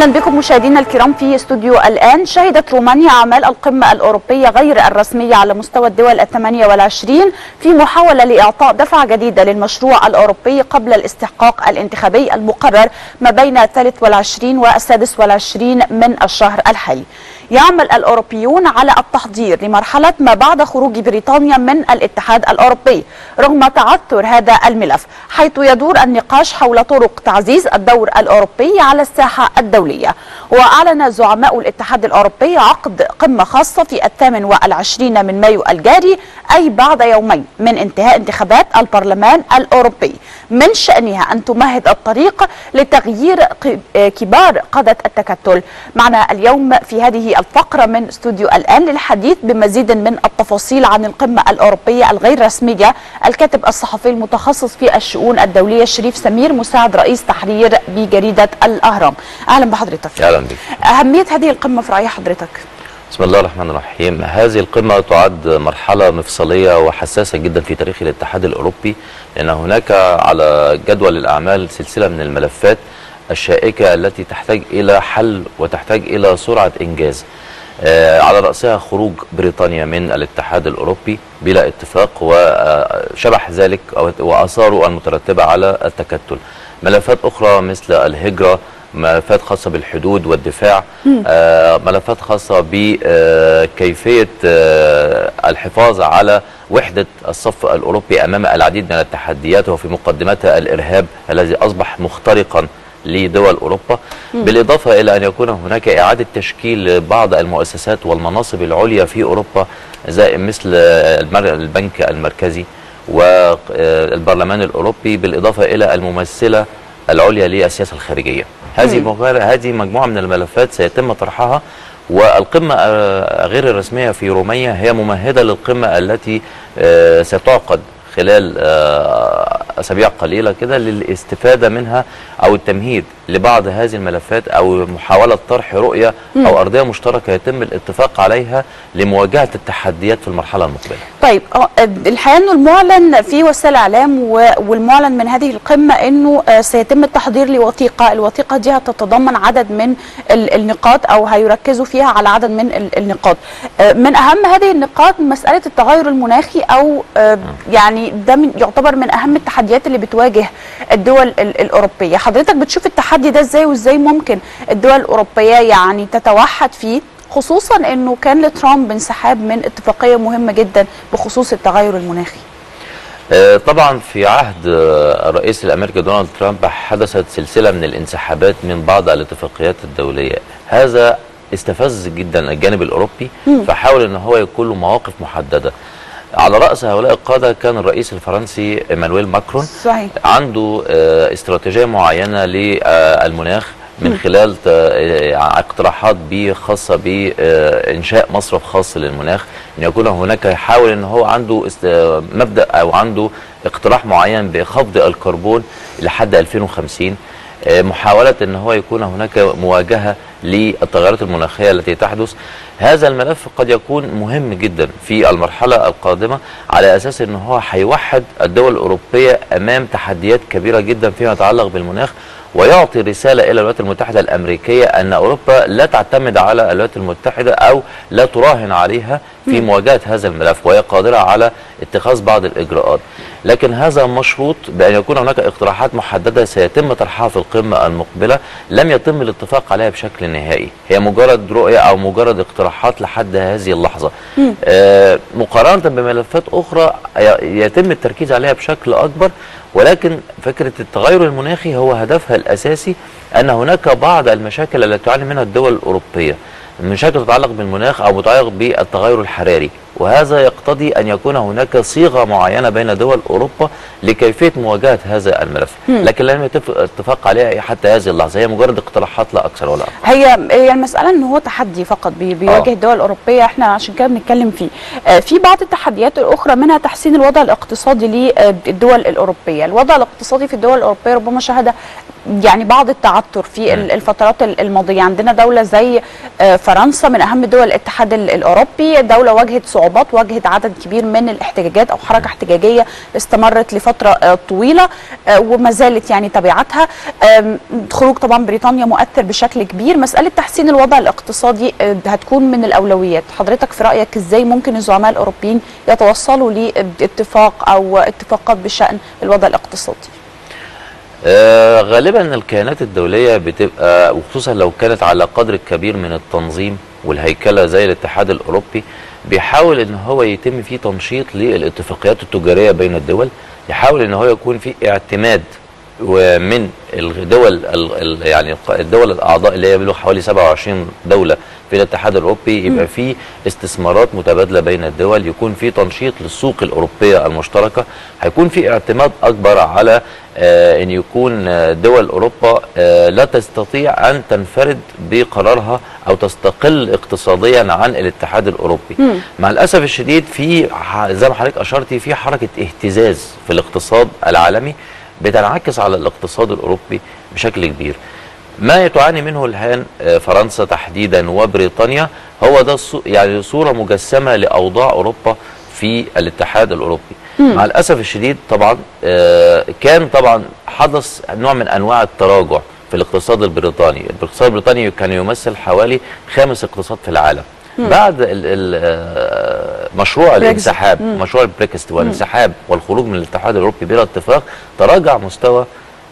اهلا بكم مشاهدينا الكرام في استوديو الان شهدت رومانيا اعمال القمه الاوروبيه غير الرسميه على مستوى الدول الثمانيه والعشرين في محاوله لاعطاء دفعه جديده للمشروع الاوروبي قبل الاستحقاق الانتخابي المقرر ما بين الثالث والعشرين والسادس والعشرين من الشهر الحالي يعمل الأوروبيون على التحضير لمرحلة ما بعد خروج بريطانيا من الاتحاد الأوروبي رغم تعثر هذا الملف حيث يدور النقاش حول طرق تعزيز الدور الأوروبي على الساحة الدولية وأعلن زعماء الاتحاد الأوروبي عقد قمة خاصة في الثامن والعشرين من مايو الجاري أي بعد يومين من انتهاء انتخابات البرلمان الأوروبي من شأنها أن تمهد الطريق لتغيير كبار قادة التكتل معنا اليوم في هذه الفقرة من استوديو الآن للحديث بمزيد من التفاصيل عن القمة الأوروبية الغير رسمية الكاتب الصحفي المتخصص في الشؤون الدولية شريف سمير مساعد رئيس تحرير بجريدة الأهرام أهلا بحضرتك أهلا بك أهمية هذه القمة في رأي حضرتك بسم الله الرحمن الرحيم هذه القمة تعد مرحلة مفصلية وحساسة جدا في تاريخ الاتحاد الأوروبي لأن هناك على جدول الأعمال سلسلة من الملفات الشائكة التي تحتاج إلى حل وتحتاج إلى سرعة إنجاز آه على رأسها خروج بريطانيا من الاتحاد الأوروبي بلا اتفاق وشبح ذلك وآثاره المترتبة على التكتل ملفات أخرى مثل الهجرة ملفات خاصة بالحدود والدفاع آه ملفات خاصة بكيفية آه الحفاظ على وحدة الصف الأوروبي أمام العديد من التحديات وفي مقدمتها الإرهاب الذي أصبح مخترقا لدول أوروبا م. بالإضافة إلى أن يكون هناك إعادة تشكيل بعض المؤسسات والمناصب العليا في أوروبا زي مثل البنك المركزي والبرلمان الأوروبي بالإضافة إلى الممثلة العليا للسياسة الخارجية هذه هذه مجموعة من الملفات سيتم طرحها والقمة غير الرسمية في رومانيا هي ممهدة للقمة التي ستعقد خلال أسابيع قليلة كده للاستفادة منها أو التمهيد لبعض هذه الملفات أو محاولة طرح رؤية أو أرضية مشتركة يتم الاتفاق عليها لمواجهة التحديات في المرحلة المقبلة طيب الحقيقة أنه المعلن في وسائل الإعلام والمعلن من هذه القمة أنه سيتم التحضير لوثيقة الوثيقة دي هتتضمن عدد من النقاط أو هيركزوا فيها على عدد من النقاط من أهم هذه النقاط مسألة التغير المناخي أو يعني ده من يعتبر من أهم التحديات اللي بتواجه الدول الأوروبية حضرتك بتشوف التحدي ده ازاي وازاي ممكن الدول الأوروبية يعني تتوحد فيه خصوصا انه كان لترامب انسحاب من اتفاقية مهمة جدا بخصوص التغير المناخي طبعا في عهد الرئيس الامريكي دونالد ترامب حدثت سلسلة من الانسحابات من بعض الاتفاقيات الدولية هذا استفز جدا الجانب الاوروبي فحاول ان هو يكون له مواقف محدده على راس هؤلاء القاده كان الرئيس الفرنسي ايمانويل ماكرون صحيح. عنده استراتيجيه معينه للمناخ من خلال اقتراحات بيه خاصه بانشاء مصرف خاص للمناخ ان يكون هناك يحاول ان هو عنده مبدا او عنده اقتراح معين بخفض الكربون لحد 2050 محاولة ان هو يكون هناك مواجهة للتغيرات المناخية التي تحدث هذا الملف قد يكون مهم جدا في المرحلة القادمة على اساس ان هو هيوحد الدول الاوروبية امام تحديات كبيرة جدا فيما يتعلق بالمناخ ويعطي رسالة إلى الولايات المتحدة الأمريكية أن أوروبا لا تعتمد على الولايات المتحدة أو لا تراهن عليها في مواجهة هذا الملف وهي قادرة على اتخاذ بعض الإجراءات لكن هذا مشروط بأن يكون هناك اقتراحات محددة سيتم طرحها في القمة المقبلة لم يتم الاتفاق عليها بشكل نهائي هي مجرد رؤية أو مجرد اقتراحات لحد هذه اللحظة آه مقارنة بملفات أخرى يتم التركيز عليها بشكل أكبر ولكن فكرة التغير المناخي هو هدفها الأساسي أن هناك بعض المشاكل التي تعاني منها الدول الأوروبية مشاكل تتعلق بالمناخ أو متعلق بالتغير الحراري وهذا يقتضي أن يكون هناك صيغة معينة بين دول أوروبا لكيفية مواجهة هذا الملف لكن لم يتم اتفاق عليها حتى هذه اللحظة هي مجرد اقتراحات لا أكثر ولا أقل هي هي المسألة أن هو تحدي فقط بيواجه الدول الأوروبية احنا عشان كده بنتكلم فيه في بعض التحديات الأخرى منها تحسين الوضع الاقتصادي للدول الأوروبية الوضع الاقتصادي في الدول الأوروبية ربما شهد يعني بعض التعثر في الفترات الماضية عندنا دولة زي فرنسا من أهم دول الاتحاد الأوروبي دولة واجهت صعوبات صعوبات واجهت عدد كبير من الاحتجاجات او حركه احتجاجيه استمرت لفتره آه، طويله آه، وما زالت يعني تبعاتها آم، خروج طبعا بريطانيا مؤثر بشكل كبير مساله تحسين الوضع الاقتصادي آه، هتكون من الاولويات حضرتك في رايك ازاي ممكن الزعماء الاوروبيين يتوصلوا لاتفاق او اتفاقات بشان الوضع الاقتصادي آه، غالبا الكيانات الدولية بتبقى وخصوصا لو كانت على قدر كبير من التنظيم والهيكلة زي الاتحاد الأوروبي بيحاول ان هو يتم فيه تنشيط للاتفاقيات التجارية بين الدول يحاول ان هو يكون فيه اعتماد ومن الدول ال- ال- يعني الدول الاعضاء اللي هي بيقولوا حوالي 27 دوله في الاتحاد الاوروبي يبقى في استثمارات متبادله بين الدول يكون في تنشيط للسوق الاوروبيه المشتركه هيكون في اعتماد اكبر على آه ان يكون آه، دول اوروبا آه لا تستطيع ان تنفرد بقرارها او تستقل اقتصاديا عن الاتحاد الاوروبي مع الاسف الشديد في ح- زي ما حضرتك اشرتي في حركه اهتزاز في الاقتصاد العالمي بتنعكس على الاقتصاد الاوروبي بشكل كبير ما تعاني منه الان آه، فرنسا تحديدا وبريطانيا هو ده الصو- يعني صوره مجسمه لاوضاع اوروبا في الاتحاد الاوروبي مع الاسف الشديد طبعا آه، كان طبعا حدث نوع من انواع التراجع في الاقتصاد البريطاني الاقتصاد البريطاني كان يمثل حوالي خامس اقتصاد في العالم بعد ال ال آه، مشروع بريكزيت. الانسحاب مشروع البريكست والانسحاب والخروج من الاتحاد الاوروبي بلا اتفاق تراجع مستوى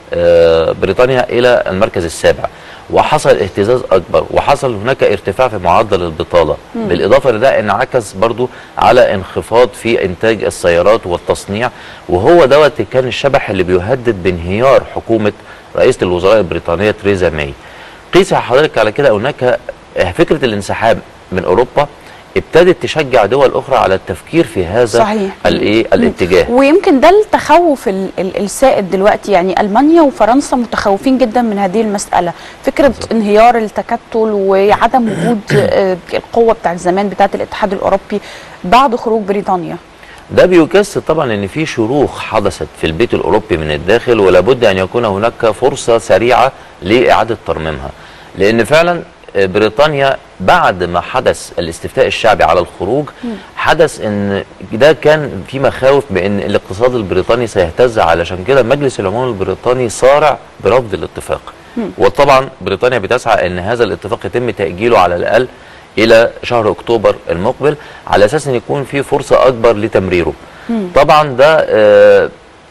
آه، بريطانيا الى المركز السابع وحصل اهتزاز اكبر وحصل هناك ارتفاع في معدل البطاله بالاضافه لده انعكس برضو على انخفاض في انتاج السيارات والتصنيع وهو دوت كان الشبح اللي بيهدد بانهيار حكومه رئيسه الوزراء البريطانيه تريزا ماي قيس حضرتك على كده هناك فكره الانسحاب من اوروبا ابتدت تشجع دول اخرى على التفكير في هذا صحيح. الايه الاتجاه ويمكن ده التخوف ال- ال- السائد دلوقتي يعني المانيا وفرنسا متخوفين جدا من هذه المساله فكره انهيار التكتل وعدم وجود آه، القوه بتاعت زمان بتاعت الاتحاد الاوروبي بعد خروج بريطانيا ده بيجسد طبعا ان في شروخ حدثت في البيت الاوروبي من الداخل ولابد ان يكون هناك فرصه سريعه لاعاده ترميمها لان فعلا بريطانيا بعد ما حدث الاستفتاء الشعبي على الخروج حدث ان ده كان في مخاوف بان الاقتصاد البريطاني سيهتز علشان كده مجلس العموم البريطاني صارع برفض الاتفاق وطبعا بريطانيا بتسعى ان هذا الاتفاق يتم تاجيله على الاقل الى شهر اكتوبر المقبل على اساس ان يكون في فرصه اكبر لتمريره طبعا ده آه،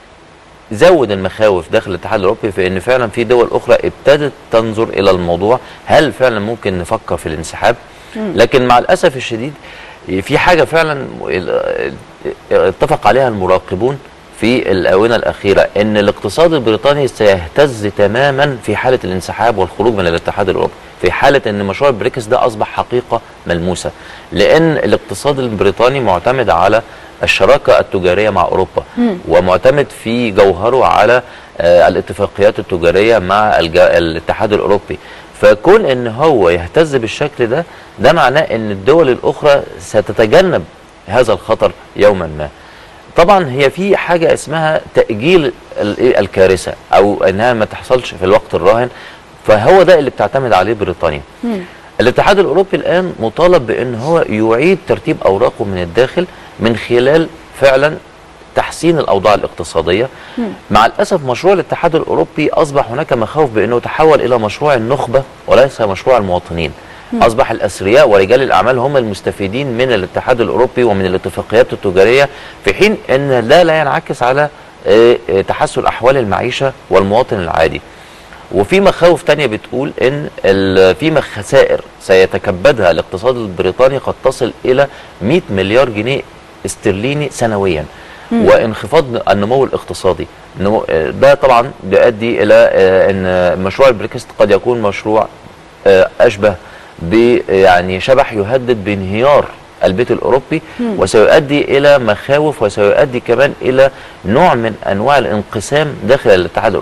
زود المخاوف داخل الاتحاد الاوروبي في ان فعلا في دول اخرى ابتدت تنظر الى الموضوع هل فعلا ممكن نفكر في الانسحاب لكن مع الاسف الشديد في حاجه فعلا ال- اتفق عليها المراقبون في الاونه الاخيره ان الاقتصاد البريطاني سيهتز تماما في حاله الانسحاب والخروج من الاتحاد الاوروبي في حاله ان مشروع البريكس ده اصبح حقيقه ملموسه لان الاقتصاد البريطاني معتمد على الشراكه التجاريه مع اوروبا ومعتمد في جوهره على آه، الاتفاقيات التجاريه مع الج- الاتحاد الاوروبي فكون ان هو يهتز بالشكل ده ده معناه ان الدول الاخرى ستتجنب هذا الخطر يوما ما طبعا هي في حاجه اسمها تاجيل ال- إيه الكارثه او انها ما تحصلش في الوقت الراهن فهو ده اللي بتعتمد عليه بريطانيا الاتحاد الاوروبي الان مطالب بان هو يعيد ترتيب اوراقه من الداخل من خلال فعلا تحسين الاوضاع الاقتصاديه مع الاسف مشروع الاتحاد الاوروبي اصبح هناك مخاوف بانه تحول الى مشروع النخبه وليس مشروع المواطنين اصبح الاثرياء ورجال الاعمال هم المستفيدين من الاتحاد الاوروبي ومن الاتفاقيات التجاريه في حين ان ده لا ينعكس على آه، آه، تحسن احوال المعيشه والمواطن العادي وفي مخاوف تانية بتقول ان ال- في مخ- خسائر سيتكبدها الاقتصاد البريطاني قد تصل الى 100 مليار جنيه استرليني سنويا وانخفاض النمو الاقتصادي النمو- آه، ده طبعا بيؤدي الى آه، ان مشروع البريكست قد يكون مشروع آه، اشبه ب يعني شبح يهدد بانهيار البيت الاوروبي وسيؤدي الى مخاوف وسيؤدي كمان الى نوع من انواع الانقسام داخل الاتحاد الاوروبي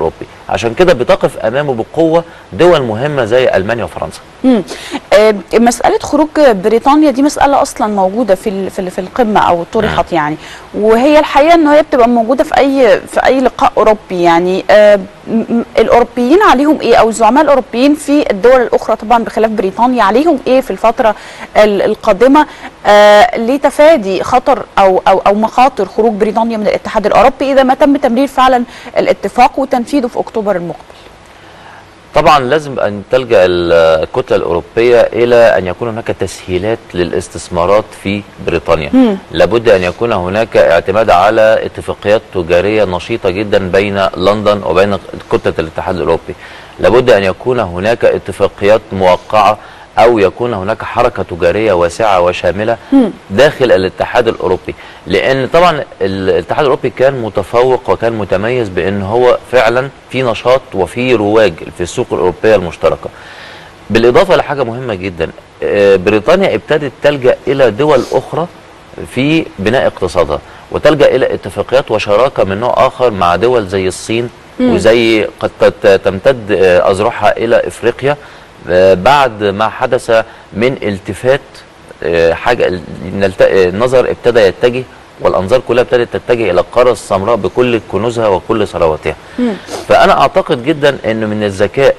عشان كده بتقف امامه بقوه دول مهمه زي المانيا وفرنسا مم. آه، مسألة خروج بريطانيا دي مسألة أصلا موجودة في ال- في ال- في القمة أو طرحت يعني وهي الحقيقة إن هي بتبقى موجودة في أي في أي لقاء أوروبي يعني آه، م- م- الأوروبيين عليهم إيه أو الزعماء الأوروبيين في الدول الأخرى طبعا بخلاف بريطانيا عليهم إيه في الفترة ال- القادمة آه، لتفادي خطر أو أو أو مخاطر خروج بريطانيا من الاتحاد الأوروبي إذا ما تم تمرير فعلا الاتفاق وتنفيذه في أكتوبر المقبل. طبعا لازم ان تلجا ال- الكتله الاوروبيه الى ان يكون هناك تسهيلات للاستثمارات في بريطانيا مم. لابد ان يكون هناك اعتماد على اتفاقيات تجاريه نشيطه جدا بين لندن وبين كتله الاتحاد الاوروبي لابد ان يكون هناك اتفاقيات موقعه او يكون هناك حركه تجاريه واسعه وشامله داخل الاتحاد الاوروبي لان طبعا الاتحاد الاوروبي كان متفوق وكان متميز بان هو فعلا في نشاط وفي رواج في السوق الاوروبيه المشتركه بالاضافه لحاجه مهمه جدا آه، بريطانيا ابتدت تلجا الى دول اخرى في بناء اقتصادها وتلجا الى اتفاقيات وشراكه من نوع اخر مع دول زي الصين وزي قد تت- تمتد آه، اذرعها الى افريقيا آه، بعد ما حدث من التفات آه، حاجه ال- نلت- آه، النظر ابتدى يتجه والانظار كلها ابتدت تتجه الى القاره السمراء بكل كنوزها وكل ثرواتها فانا اعتقد جدا انه من الذكاء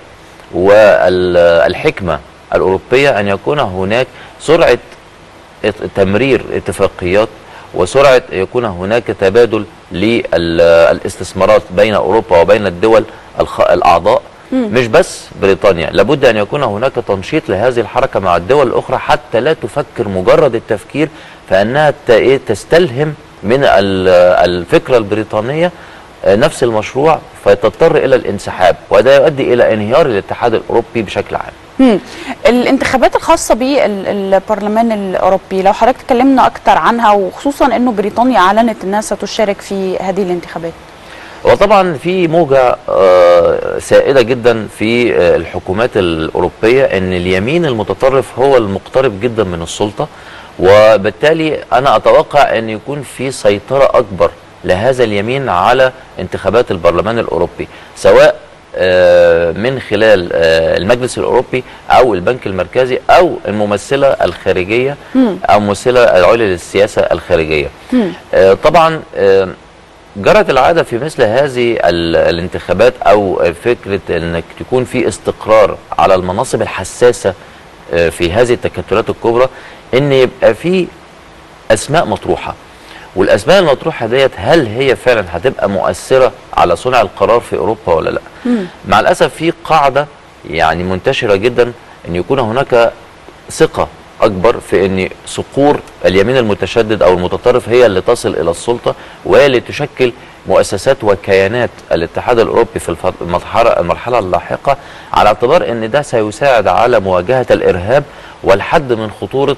والحكمه الاوروبيه ان يكون هناك سرعه ات- تمرير اتفاقيات وسرعه يكون هناك تبادل للاستثمارات بين اوروبا وبين الدول الخ... الاعضاء مش بس بريطانيا لابد ان يكون هناك تنشيط لهذه الحركه مع الدول الاخرى حتى لا تفكر مجرد التفكير فانها ت- إيه تستلهم من ال- الفكره البريطانيه آه، نفس المشروع فتضطر الى الانسحاب وده يؤدي الى انهيار الاتحاد الاوروبي بشكل عام مم. الانتخابات الخاصة بالبرلمان الأوروبي لو حضرتك تكلمنا أكتر عنها وخصوصا أنه بريطانيا أعلنت أنها ستشارك في هذه الانتخابات وطبعا في موجة آه، سائدة جدا في آه، الحكومات الأوروبية أن اليمين المتطرف هو المقترب جدا من السلطة وبالتالي أنا أتوقع أن يكون في سيطرة أكبر لهذا اليمين على انتخابات البرلمان الأوروبي سواء آه، من خلال آه، المجلس الأوروبي أو البنك المركزي أو الممثلة الخارجية أو الممثلة العليا للسياسة الخارجية آه، طبعا آه، جرت العادة في مثل هذه ال- الانتخابات أو فكرة أنك تكون في استقرار على المناصب الحساسة آه، في هذه التكتلات الكبرى أن يبقى في أسماء مطروحة والأسماء المطروحة ديت هل هي فعلا هتبقى مؤثرة على صنع القرار في أوروبا ولا لا مع الأسف في قاعدة يعني منتشرة جدا أن يكون هناك ثقة أكبر في أن صقور اليمين المتشدد أو المتطرف هي اللي تصل إلى السلطة وهي اللي تشكل مؤسسات وكيانات الاتحاد الأوروبي في الف- المرحلة المرحلة اللاحقة على اعتبار أن ده سيساعد على مواجهة الإرهاب والحد من خطورة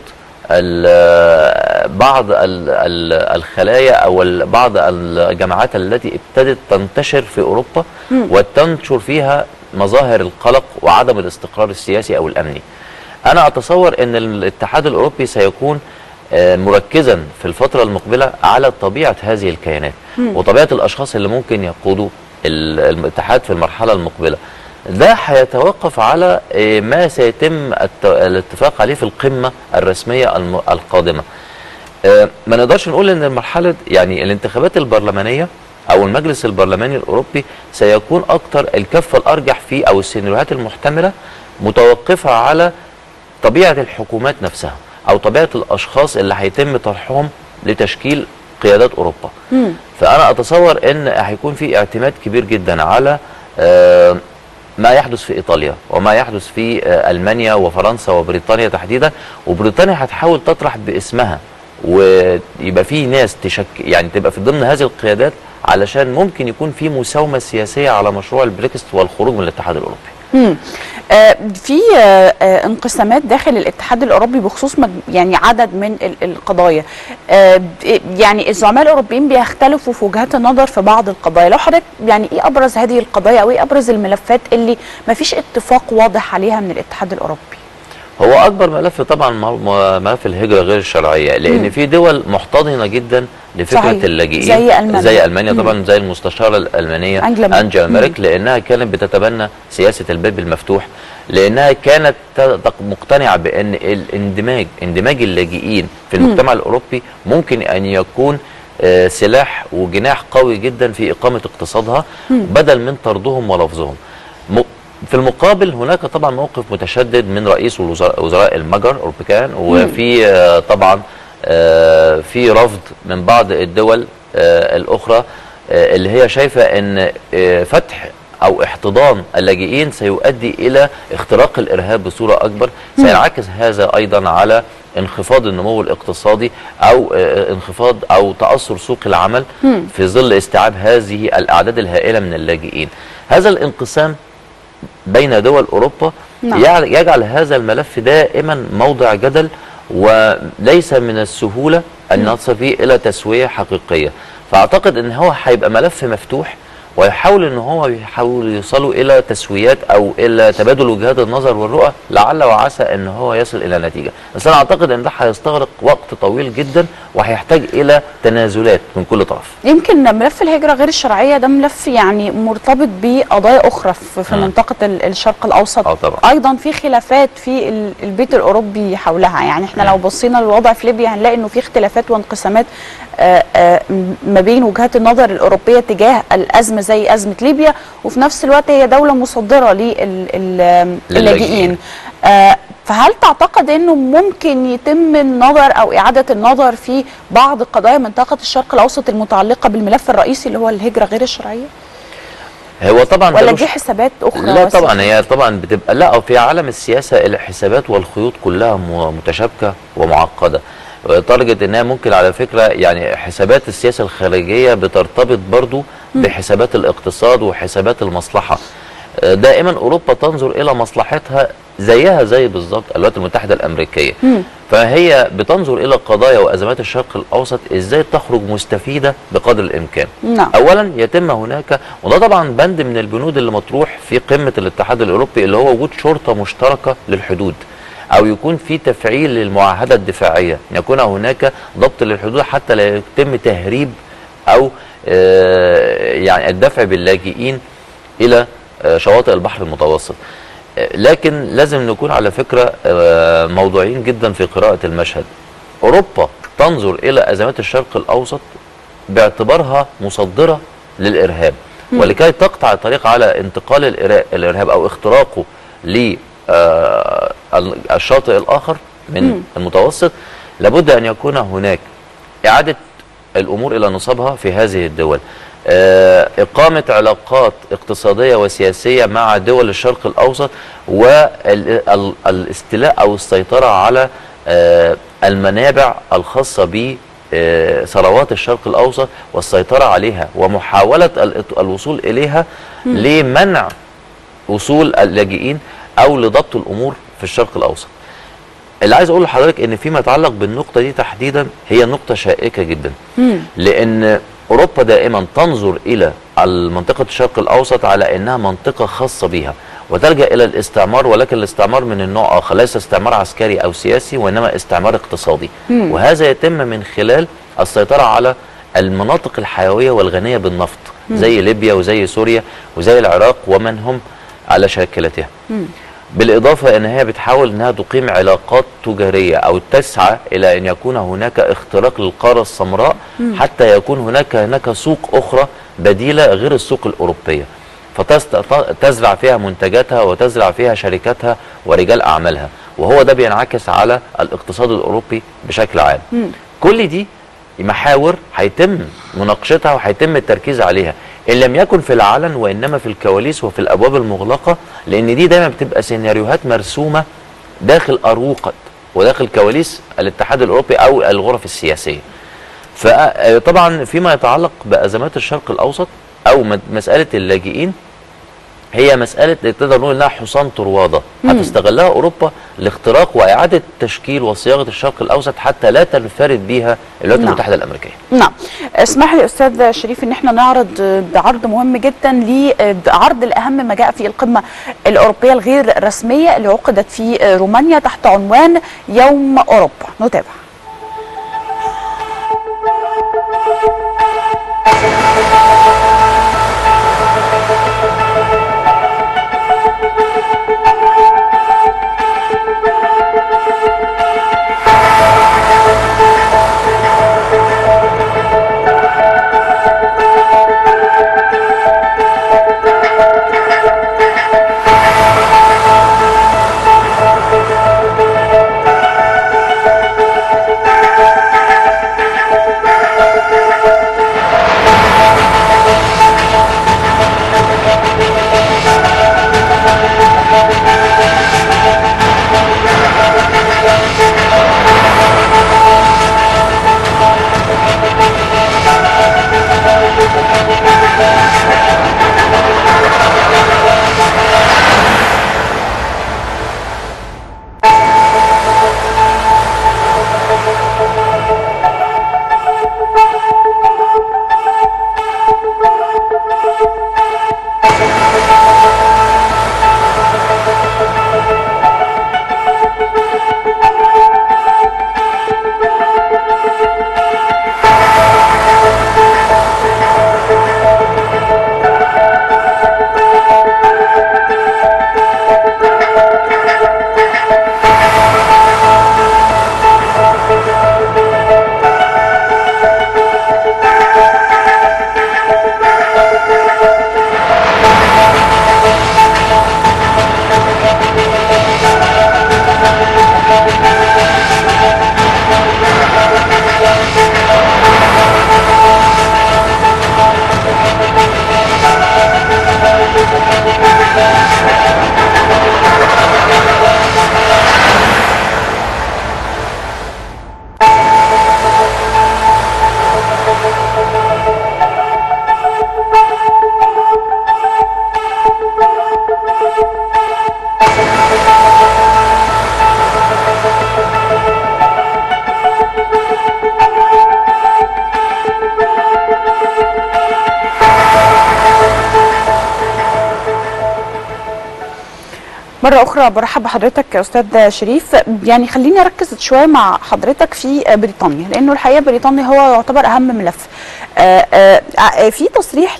ال- بعض ال- ال- الخلايا او ال- بعض الجماعات التي ابتدت تنتشر في اوروبا وتنشر فيها مظاهر القلق وعدم الاستقرار السياسي او الامني. انا اتصور ان الاتحاد الاوروبي سيكون آه، مركزا في الفتره المقبله على طبيعه هذه الكيانات وطبيعه الاشخاص اللي ممكن يقودوا ال- الاتحاد في المرحله المقبله. ده هيتوقف على آه، ما سيتم الت- الاتفاق عليه في القمه الرسميه الم- القادمه. آه، ما نقدرش نقول ان المرحله يعني الانتخابات البرلمانيه او المجلس البرلماني الاوروبي سيكون اكتر الكفه الارجح فيه او السيناريوهات المحتمله متوقفه على طبيعه الحكومات نفسها او طبيعه الاشخاص اللي هيتم طرحهم لتشكيل قيادات اوروبا. فانا اتصور ان هيكون في اعتماد كبير جدا على آه، ما يحدث في ايطاليا وما يحدث في آه، المانيا وفرنسا وبريطانيا تحديدا وبريطانيا هتحاول تطرح باسمها ويبقى في ناس تشك يعني تبقى في ضمن هذه القيادات علشان ممكن يكون في مساومه سياسيه على مشروع البريكست والخروج من الاتحاد الاوروبي. مم. آه، في آه، آه، انقسامات داخل الاتحاد الاوروبي بخصوص مج- يعني عدد من ال- القضايا آه، ب- يعني الزعماء الاوروبيين بيختلفوا في وجهات النظر في بعض القضايا لو حضرتك يعني ايه ابرز هذه القضايا او ايه ابرز الملفات اللي ما فيش اتفاق واضح عليها من الاتحاد الاوروبي هو اكبر ملف طبعا م- م- ملف الهجره غير الشرعيه لان مم. في دول محتضنه جدا لفكره صحيح. اللاجئين زي ألمانيا. زي المانيا مم. طبعا زي المستشاره الالمانيه أنجلا ميركل. انجلا ميركل لانها كانت بتتبنى سياسه الباب المفتوح لانها كانت ت- تق- مقتنعه بان الاندماج اندماج اللاجئين في المجتمع الاوروبي ممكن ان يكون آه، سلاح وجناح قوي جدا في اقامه اقتصادها بدل من طردهم ولفظهم م- في المقابل هناك طبعا موقف متشدد من رئيس الوزراء وزراء المجر اوربيكان وفي آه، طبعا آه، في رفض من بعض الدول آه، الاخرى آه، اللي هي شايفه ان آه، فتح او احتضان اللاجئين سيؤدي الى اختراق الارهاب بصوره اكبر سينعكس هذا ايضا على انخفاض النمو الاقتصادي او آه، انخفاض او تاثر سوق العمل في ظل استيعاب هذه الاعداد الهائله من اللاجئين هذا الانقسام بين دول اوروبا نعم. يع- يجعل هذا الملف دائما موضع جدل وليس من السهوله ان نصل فيه الى تسويه حقيقيه فاعتقد ان هو هيبقى ملف مفتوح ويحاول ان هو يحاول يوصلوا الى تسويات او الى تبادل وجهات النظر والرؤى لعل وعسى ان هو يصل الى نتيجه بس انا اعتقد ان ده هيستغرق وقت طويل جدا وهيحتاج الى تنازلات من كل طرف يمكن ملف الهجرة غير الشرعية ده ملف يعني مرتبط بقضايا أخرى في, في مم. منطقة ال- الشرق الأوسط اه طبعا أيضا في خلافات في ال- البيت الأوروبي حولها يعني احنا لو بصينا للوضع في ليبيا هنلاقي إنه في اختلافات وانقسامات آه، آه، م- ما بين وجهات النظر الأوروبية تجاه الأزمة زي أزمة ليبيا وفي نفس الوقت هي دولة مصدرة للاجئين للاجئين. آه، فهل تعتقد انه ممكن يتم النظر او اعاده النظر في بعض قضايا منطقه الشرق الاوسط المتعلقه بالملف الرئيسي اللي هو الهجره غير الشرعيه هو طبعا ولا ملوش- دي حسابات اخرى لا وسيلة؟ طبعا هي طبعا بتبقى لا في عالم السياسه الحسابات والخيوط كلها م- متشابكه ومعقده لدرجه انها ممكن على فكره يعني حسابات السياسه الخارجيه بترتبط برضو بحسابات الاقتصاد وحسابات المصلحه آه، دائما اوروبا تنظر الى مصلحتها زيها زي بالظبط الولايات المتحده الامريكيه مم. فهي بتنظر الى قضايا وازمات الشرق الاوسط ازاي تخرج مستفيده بقدر الامكان نعم اولا يتم هناك وده طبعا بند من البنود اللي مطروح في قمه الاتحاد الاوروبي اللي هو وجود شرطه مشتركه للحدود او يكون في تفعيل للمعاهده الدفاعيه يكون هناك ضبط للحدود حتى لا يتم تهريب او آه، يعني الدفع باللاجئين الى آه، شواطئ البحر المتوسط آه، لكن لازم نكون على فكره آه، موضوعيين جدا في قراءه المشهد اوروبا تنظر الى ازمات الشرق الاوسط باعتبارها مصدره للارهاب ولكي تقطع الطريق على انتقال الإرا- الارهاب او اختراقه للشاطئ الاخر من المتوسط لابد ان يكون هناك اعاده الامور الى نصابها في هذه الدول آه، إقامة علاقات اقتصادية وسياسية مع دول الشرق الأوسط والاستيلاء أو السيطرة على آه، المنابع الخاصة ب آه، ثروات الشرق الأوسط والسيطرة عليها ومحاولة ال- الوصول إليها لمنع وصول اللاجئين أو لضبط الأمور في الشرق الأوسط اللي عايز أقول لحضرتك إن فيما يتعلق بالنقطة دي تحديدا هي نقطة شائكة جدا مم. لان اوروبا دائما تنظر الى منطقه الشرق الاوسط على انها منطقه خاصه بها وتلجا الى الاستعمار ولكن الاستعمار من النوع اخر ليس استعمار عسكري او سياسي وانما استعمار اقتصادي مم. وهذا يتم من خلال السيطره على المناطق الحيويه والغنيه بالنفط زي ليبيا وزي سوريا وزي العراق ومن هم على شاكلتها مم. بالإضافة أن هي بتحاول أنها تقيم علاقات تجارية أو تسعى إلى أن يكون هناك اختراق للقارة السمراء حتى يكون هناك هناك سوق أخرى بديلة غير السوق الأوروبية فتزرع فيها منتجاتها وتزرع فيها شركاتها ورجال أعمالها وهو ده بينعكس على الاقتصاد الأوروبي بشكل عام مم. كل دي محاور هيتم مناقشتها وهيتم التركيز عليها ان لم يكن في العلن وانما في الكواليس وفي الابواب المغلقه لان دي دايما بتبقى سيناريوهات مرسومه داخل اروقه وداخل كواليس الاتحاد الاوروبي او الغرف السياسيه. فطبعا فيما يتعلق بازمات الشرق الاوسط او م- مساله اللاجئين هي مساله تقدر نقول انها حصان طروادة هتستغلها اوروبا لاختراق واعاده تشكيل وصياغه الشرق الاوسط حتى لا تنفرد بيها الولايات نعم. المتحده الامريكيه نعم اسمح لي استاذ شريف ان احنا نعرض عرض مهم جدا لعرض لاهم ما جاء في القمه الاوروبيه الغير رسميه اللي عقدت في رومانيا تحت عنوان يوم اوروبا نتابع مرة أخرى برحب بحضرتك يا أستاذ شريف يعني خليني أركز شوية مع حضرتك في بريطانيا لأنه الحقيقة بريطانيا هو يعتبر أهم ملف آآ آآ في تصريح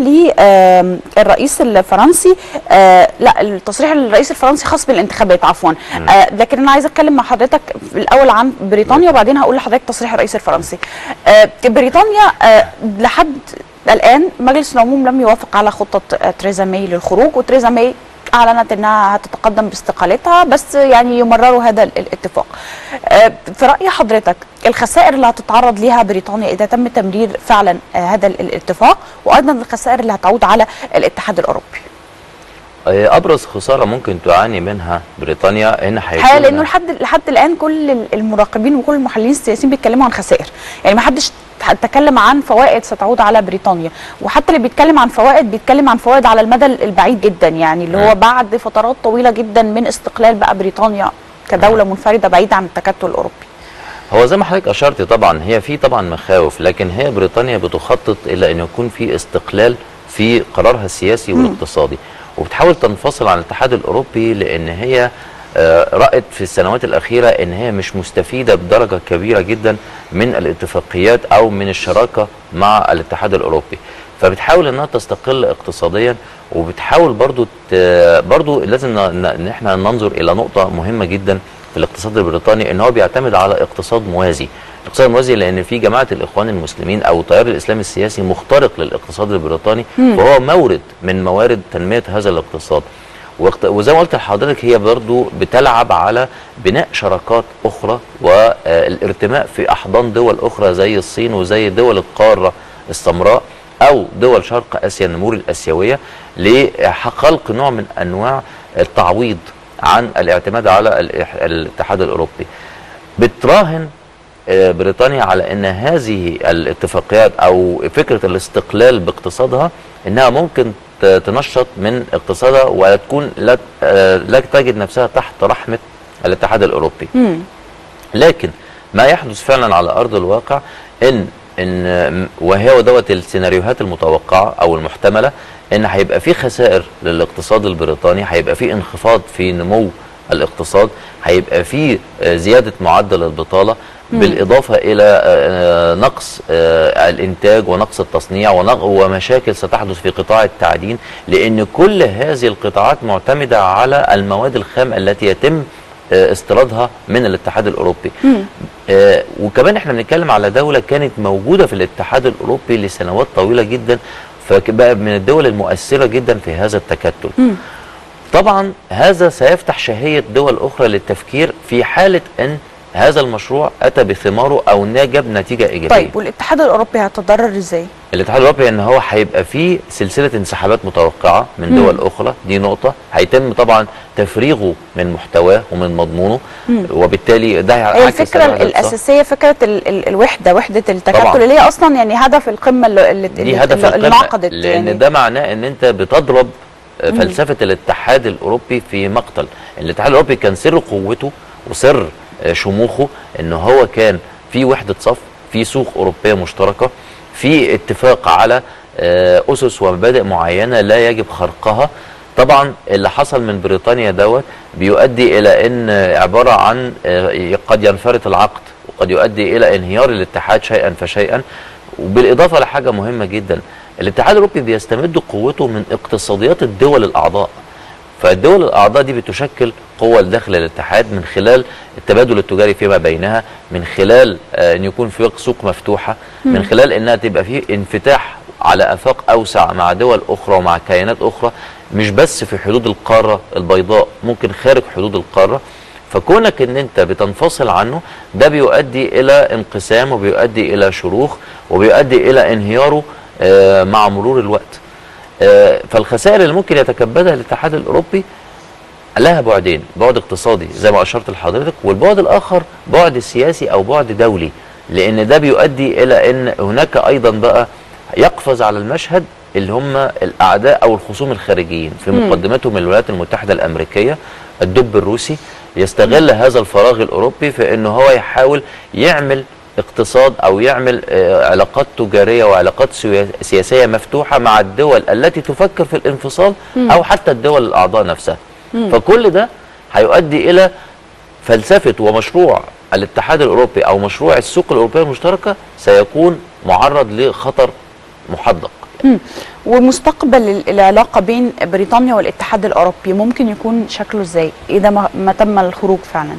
للرئيس الفرنسي لا التصريح للرئيس الفرنسي خاص بالانتخابات عفوا لكن أنا عايزة أتكلم مع حضرتك الأول عن بريطانيا وبعدين هقول لحضرتك تصريح الرئيس الفرنسي بريطانيا لحد الآن مجلس العموم لم يوافق على خطة تريزا ماي للخروج وتريزا ماي اعلنت انها هتتقدم باستقالتها بس يعني يمرروا هذا الاتفاق. في راي حضرتك الخسائر اللي هتتعرض ليها بريطانيا اذا تم تمرير فعلا هذا الاتفاق وايضا الخسائر اللي هتعود على الاتحاد الاوروبي. ابرز خساره ممكن تعاني منها بريطانيا ان هيكون لانه لحد لحد الان كل المراقبين وكل المحللين السياسيين بيتكلموا عن خسائر يعني ما حدش تكلم عن فوائد ستعود على بريطانيا وحتى اللي بيتكلم عن فوائد بيتكلم عن فوائد على المدى البعيد جدا يعني اللي هو بعد فترات طويله جدا من استقلال بقى بريطانيا كدوله منفرده بعيده عن التكتل الاوروبي هو زي ما حضرتك اشرت طبعا هي في طبعا مخاوف لكن هي بريطانيا بتخطط الى ان يكون في استقلال في قرارها السياسي والاقتصادي وبتحاول تنفصل عن الاتحاد الاوروبي لان هي رأت في السنوات الأخيرة أن هي مش مستفيدة بدرجة كبيرة جدا من الاتفاقيات أو من الشراكة مع الاتحاد الأوروبي فبتحاول أنها تستقل اقتصاديا وبتحاول برضو برضو لازم ان احنا ننظر إلى نقطة مهمة جدا في الاقتصاد البريطاني ان هو بيعتمد على اقتصاد موازي الاقتصاد الموازي لان في جماعه الاخوان المسلمين او التيار الاسلامي السياسي مخترق للاقتصاد البريطاني وهو مورد من موارد تنميه هذا الاقتصاد وزي ما قلت لحضرتك هي برضو بتلعب على بناء شراكات اخرى والارتماء في احضان دول اخرى زي الصين وزي دول القاره السمراء او دول شرق اسيا النمور الاسيويه لخلق نوع من انواع التعويض عن الاعتماد على الاتحاد الاوروبي بتراهن بريطانيا على ان هذه الاتفاقيات او فكره الاستقلال باقتصادها انها ممكن ت- تنشط من اقتصادها ولا تكون لا آه، لا تجد نفسها تحت رحمه الاتحاد الاوروبي مم. لكن ما يحدث فعلا على ارض الواقع ان ان وهي دوت السيناريوهات المتوقعه او المحتمله ان هيبقى في خسائر للاقتصاد البريطاني هيبقى في انخفاض في نمو الاقتصاد هيبقى في آه، زياده معدل البطاله بالاضافه الى آه، نقص آه، الانتاج ونقص التصنيع ونق- ومشاكل ستحدث في قطاع التعدين لان كل هذه القطاعات معتمده على المواد الخام التي يتم آه، استيرادها من الاتحاد الاوروبي آه، وكمان احنا بنتكلم على دوله كانت موجوده في الاتحاد الاوروبي لسنوات طويله جدا فبقى من الدول المؤثره جدا في هذا التكتل طبعا هذا سيفتح شهيه دول اخرى للتفكير في حاله ان هذا المشروع اتى بثماره او جاب نتيجه ايجابيه طيب والاتحاد الاوروبي هيتضرر ازاي؟ الاتحاد الاوروبي ان هو هيبقى فيه سلسله انسحابات متوقعه من دول اخرى دي نقطه هيتم طبعا تفريغه من محتواه ومن مضمونه وبالتالي ده هي هيعكس الفكره على الاقتصاد. الاساسيه فكره ال ال الوحده وحده التكتل طبعاً. اللي هي اصلا يعني هدف القمه اللي, اللي, دي هدف اللي القمه انعقدت لان يعني ده معناه ان انت بتضرب آه، فلسفه الاتحاد الاوروبي في مقتل الاتحاد الاوروبي كان سر قوته وسر آه، شموخه ان هو كان في وحده صف في سوق اوروبيه مشتركه في اتفاق على آه، اسس ومبادئ معينه لا يجب خرقها طبعا اللي حصل من بريطانيا دوت بيؤدي الى ان آه، عباره عن آه، قد ينفرط العقد وقد يؤدي الى انهيار الاتحاد شيئا فشيئا وبالاضافه لحاجه مهمه جدا الاتحاد الاوروبي بيستمد قوته من اقتصاديات الدول الاعضاء فالدول الاعضاء دي بتشكل قوه داخل الاتحاد من خلال التبادل التجاري فيما بينها من خلال آه، ان يكون في سوق مفتوحه من خلال انها تبقى في انفتاح على افاق اوسع مع دول اخرى ومع كيانات اخرى مش بس في حدود القاره البيضاء ممكن خارج حدود القاره فكونك ان انت بتنفصل عنه ده بيؤدي الى انقسام وبيؤدي الى شروخ وبيؤدي الى انهياره آه، مع مرور الوقت آه، فالخسائر اللي ممكن يتكبدها الاتحاد الاوروبي لها بعدين بعد اقتصادي زي ما اشرت لحضرتك والبعد الاخر بعد سياسي او بعد دولي لان ده بيؤدي الى ان هناك ايضا بقى يقفز على المشهد اللي هم الاعداء او الخصوم الخارجيين في مقدمتهم الولايات المتحده الامريكيه الدب الروسي يستغل هذا الفراغ الاوروبي في انه هو يحاول يعمل اقتصاد او يعمل آه، علاقات تجاريه وعلاقات سيا- سياسيه مفتوحه مع الدول التي تفكر في الانفصال او حتى الدول الاعضاء نفسها فكل ده هيؤدي الى فلسفه ومشروع الاتحاد الاوروبي او مشروع السوق الاوروبيه المشتركه سيكون معرض لخطر محدق ومستقبل ال- العلاقه بين بريطانيا والاتحاد الاوروبي ممكن يكون شكله ازاي اذا ما, ما تم الخروج فعلا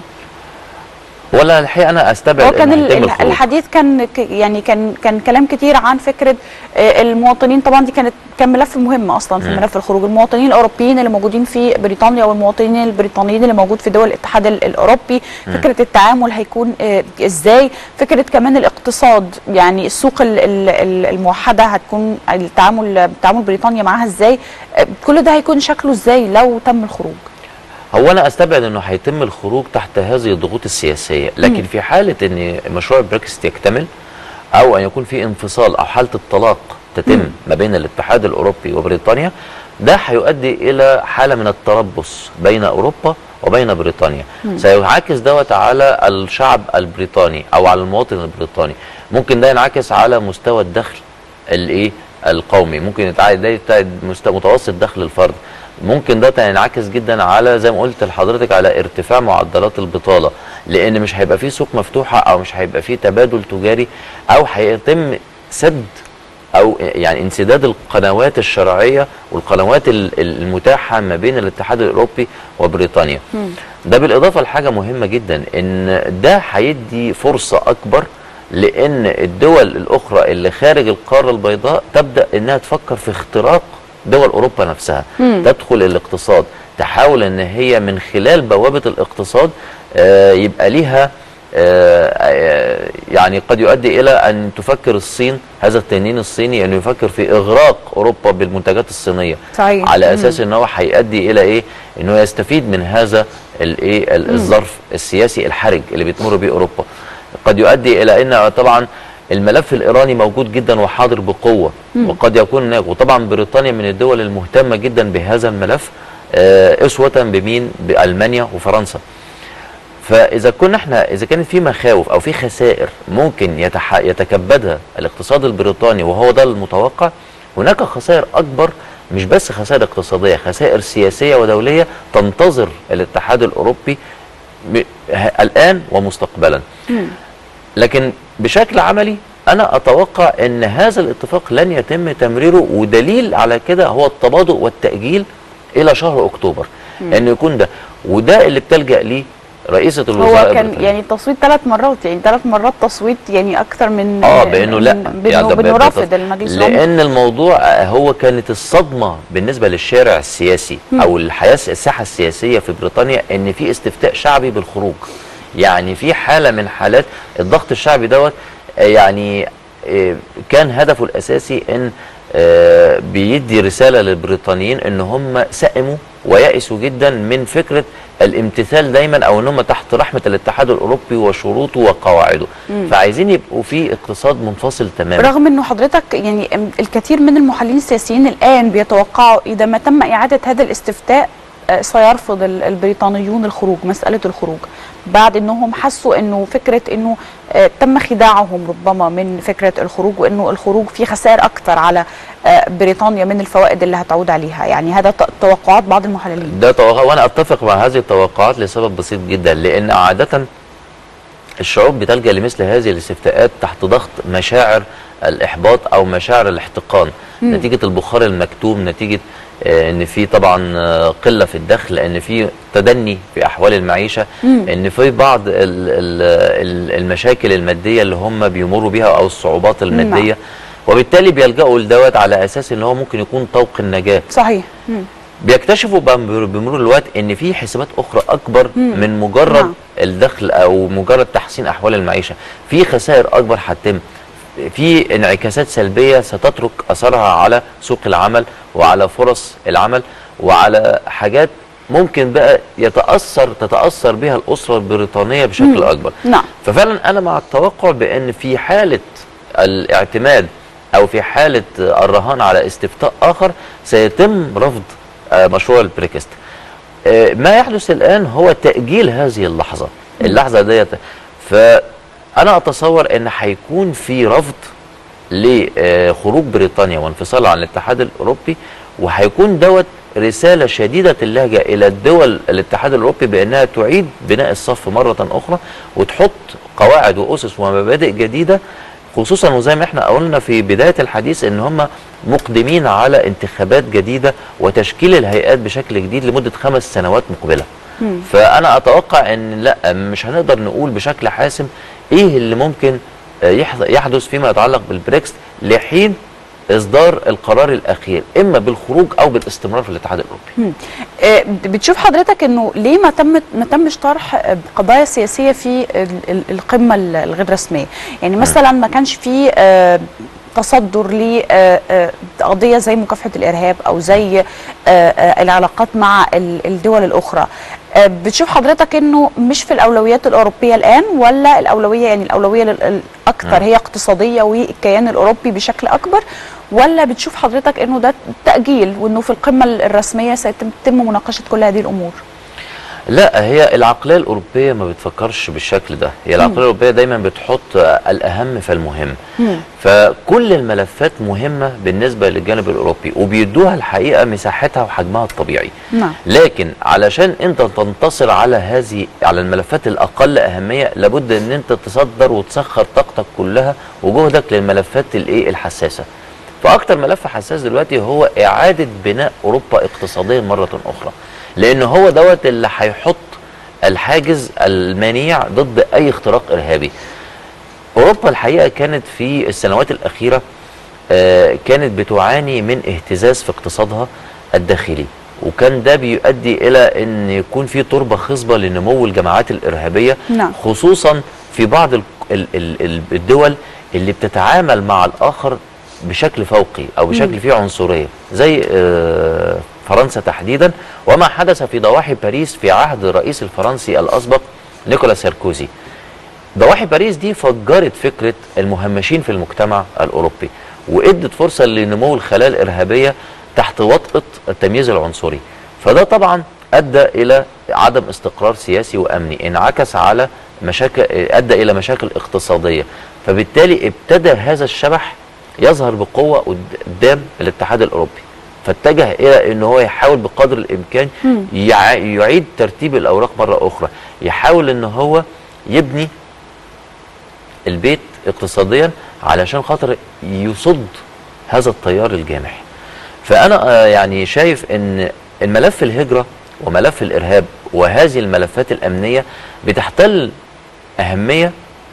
ولا الحقيقه انا استبعد هو كان إن ال- هيتم ال- الخروج. الحديث كان ك- يعني كان كان كلام كتير عن فكره آه، المواطنين طبعا دي كانت كان ملف مهم اصلا في مم. ملف الخروج المواطنين الاوروبيين اللي موجودين في بريطانيا والمواطنين البريطانيين اللي موجود في دول الاتحاد ال- الاوروبي فكره التعامل هيكون آه، ازاي فكره كمان الاقتصاد يعني السوق ال- ال- ال- الموحده هتكون التعامل تعامل بريطانيا معاها ازاي آه، كل ده هيكون شكله ازاي لو تم الخروج هو انا استبعد انه هيتم الخروج تحت هذه الضغوط السياسيه لكن في حاله ان مشروع البريكسيت يكتمل او ان يكون في انفصال او حاله الطلاق تتم ما بين الاتحاد الاوروبي وبريطانيا ده هيؤدي الى حاله من التربص بين اوروبا وبين بريطانيا سينعكس دوت على الشعب البريطاني او على المواطن البريطاني ممكن ده ينعكس على مستوى الدخل الايه القومي ممكن يتعاد ده يتعاد مست- متوسط دخل الفرد ممكن ده ينعكس جدا على زي ما قلت لحضرتك على ارتفاع معدلات البطاله لان مش هيبقى فيه سوق مفتوحه او مش هيبقى فيه تبادل تجاري او هيتم سد او يعني انسداد القنوات الشرعيه والقنوات ال- ال- المتاحه ما بين الاتحاد الاوروبي وبريطانيا ده بالاضافه لحاجه مهمه جدا ان ده هيدي فرصه اكبر لان الدول الاخرى اللي خارج القاره البيضاء تبدا انها تفكر في اختراق دول اوروبا نفسها تدخل الاقتصاد تحاول ان هي من خلال بوابه الاقتصاد آه، يبقى ليها آه، آه، يعني قد يؤدي الى ان تفكر الصين هذا التنين الصيني انه يفكر في اغراق اوروبا بالمنتجات الصينيه صحيح. على اساس ان هو هيؤدي الى ايه انه يستفيد من هذا الايه ال- الظرف السياسي الحرج اللي بتمر به اوروبا قد يؤدي الى ان طبعا الملف الايراني موجود جدا وحاضر بقوه وقد يكون هناك وطبعا بريطانيا من الدول المهتمه جدا بهذا الملف آه، اسوه بمين بالمانيا وفرنسا فاذا كنا احنا اذا كانت في مخاوف او في خسائر ممكن يتح... يتكبدها الاقتصاد البريطاني وهو ده المتوقع هناك خسائر اكبر مش بس خسائر اقتصاديه خسائر سياسيه ودوليه تنتظر الاتحاد الاوروبي ب... ه- الان ومستقبلا لكن بشكل عملي انا اتوقع ان هذا الاتفاق لن يتم تمريره ودليل على كده هو التباطؤ والتاجيل الى شهر اكتوبر ان يكون ده وده اللي بتلجا ليه رئيسه الوزراء هو كان البريطانية. يعني تصويت ثلاث مرات يعني ثلاث مرات تصويت يعني اكثر من اه بانه لا من- يعني بانه ده بانه ب- رافض بت- المجلس العمومي لان الموضوع آه، هو كانت الصدمه بالنسبه للشارع السياسي او الحياه الساحه السياسيه في بريطانيا ان في استفتاء شعبي بالخروج يعني في حاله من حالات الضغط الشعبي دوت آه، يعني آه، كان هدفه الاساسي ان آه، بيدي رساله للبريطانيين ان هم سئموا ويأسوا جدا من فكره الامتثال دايما او ان هم تحت رحمه الاتحاد الاوروبي وشروطه وقواعده فعايزين يبقوا في اقتصاد منفصل تماما رغم انه حضرتك يعني الكثير من المحللين السياسيين الان بيتوقعوا اذا ما تم اعاده هذا الاستفتاء آه، سيرفض ال- البريطانيون الخروج مساله الخروج بعد انهم حسوا انه فكره انه آه، تم خداعهم ربما من فكره الخروج وانه الخروج فيه خسائر اكثر على آه، بريطانيا من الفوائد اللي هتعود عليها يعني هذا ت- توقعات بعض المحللين ده توقع وانا اتفق مع هذه التوقعات لسبب بسيط جدا لان عاده الشعوب بتلجا لمثل هذه الاستفتاءات تحت ضغط مشاعر الاحباط او مشاعر الاحتقان نتيجه البخار المكتوم نتيجه آه، ان في طبعا آه، قله في الدخل ان في تدني في احوال المعيشه ان في بعض ال- ال- ال- المشاكل الماديه اللي هم بيمروا بيها او الصعوبات الماديه وبالتالي بيلجأوا لدوت على اساس ان هو ممكن يكون طوق النجاه صحيح مم. بيكتشفوا بم- بمرور الوقت ان في حسابات اخرى اكبر من مجرد نعم. الدخل او مجرد تحسين احوال المعيشه في خسائر اكبر هتتم في انعكاسات سلبيه ستترك اثرها على سوق العمل وعلى فرص العمل وعلى حاجات ممكن بقى يتاثر تتاثر بها الاسره البريطانيه بشكل اكبر نعم ففعلا انا مع التوقع بان في حاله الاعتماد او في حاله الرهان على استفتاء اخر سيتم رفض آه، مشروع البريكست آه، ما يحدث الان هو تاجيل هذه اللحظه اللحظه ديت فانا اتصور ان هيكون في رفض لخروج بريطانيا وانفصالها عن الاتحاد الاوروبي وهيكون دوت رساله شديده اللهجه الى الدول الاتحاد الاوروبي بانها تعيد بناء الصف مره اخرى وتحط قواعد واسس ومبادئ جديده خصوصا وزي ما احنا قلنا في بدايه الحديث ان هم مقدمين على انتخابات جديده وتشكيل الهيئات بشكل جديد لمده خمس سنوات مقبله. فانا اتوقع ان لا مش هنقدر نقول بشكل حاسم ايه اللي ممكن آه، يحظ- يحدث فيما يتعلق بالبريكس لحين اصدار القرار الاخير اما بالخروج او بالاستمرار في الاتحاد الاوروبي. آه، بتشوف حضرتك انه ليه ما تم ما تمش طرح آه، قضايا سياسيه في ال- ال- القمه ال- الغير رسميه يعني مثلا ما كانش في آه، تصدر لقضيه زي مكافحه الارهاب او زي آه، آه، العلاقات مع ال- الدول الاخرى آه، بتشوف حضرتك انه مش في الاولويات الاوروبيه الان ولا الاولويه يعني الاولويه لل- الاكثر هي اقتصاديه والكيان الاوروبي بشكل اكبر ولا بتشوف حضرتك انه ده تاجيل وانه في القمه الرسميه سيتم مناقشه كل هذه الامور لا هي العقليه الاوروبيه ما بتفكرش بالشكل ده هي العقليه الاوروبيه دايما بتحط الاهم فالمهم فكل الملفات مهمه بالنسبه للجانب الاوروبي وبيدوها الحقيقه مساحتها وحجمها الطبيعي نعم. لكن علشان انت تنتصر على هذه على الملفات الاقل اهميه لابد ان انت تصدر وتسخر طاقتك كلها وجهدك للملفات الايه الحساسه فاكتر ملف حساس دلوقتي هو اعاده بناء اوروبا اقتصاديا مره اخرى لان هو دوت اللي هيحط الحاجز المنيع ضد اي اختراق ارهابي اوروبا الحقيقه كانت في السنوات الاخيره آه، كانت بتعاني من اهتزاز في اقتصادها الداخلي وكان ده بيؤدي الى ان يكون في تربه خصبه لنمو الجماعات الارهابيه نعم. خصوصا في بعض ال- ال- ال- ال- الدول اللي بتتعامل مع الاخر بشكل فوقي او بشكل فيه عنصريه زي آه، فرنسا تحديدا وما حدث في ضواحي باريس في عهد الرئيس الفرنسي الاسبق نيكولاس ساركوزي ضواحي باريس دي فجرت فكره المهمشين في المجتمع الاوروبي وادت فرصه لنمو الخلايا الارهابيه تحت وطأة التمييز العنصري فده طبعا ادى الى عدم استقرار سياسي وامني انعكس على مشاكل ادى الى مشاكل اقتصاديه فبالتالي ابتدى هذا الشبح يظهر بقوه قدام الاتحاد الاوروبي فاتجه الى ان هو يحاول بقدر الامكان يع- يعيد ترتيب الاوراق مره اخرى يحاول ان هو يبني البيت اقتصاديا علشان خاطر يصد هذا التيار الجامح فانا آه، يعني شايف ان الملف الهجره وملف الارهاب وهذه الملفات الامنيه بتحتل اهميه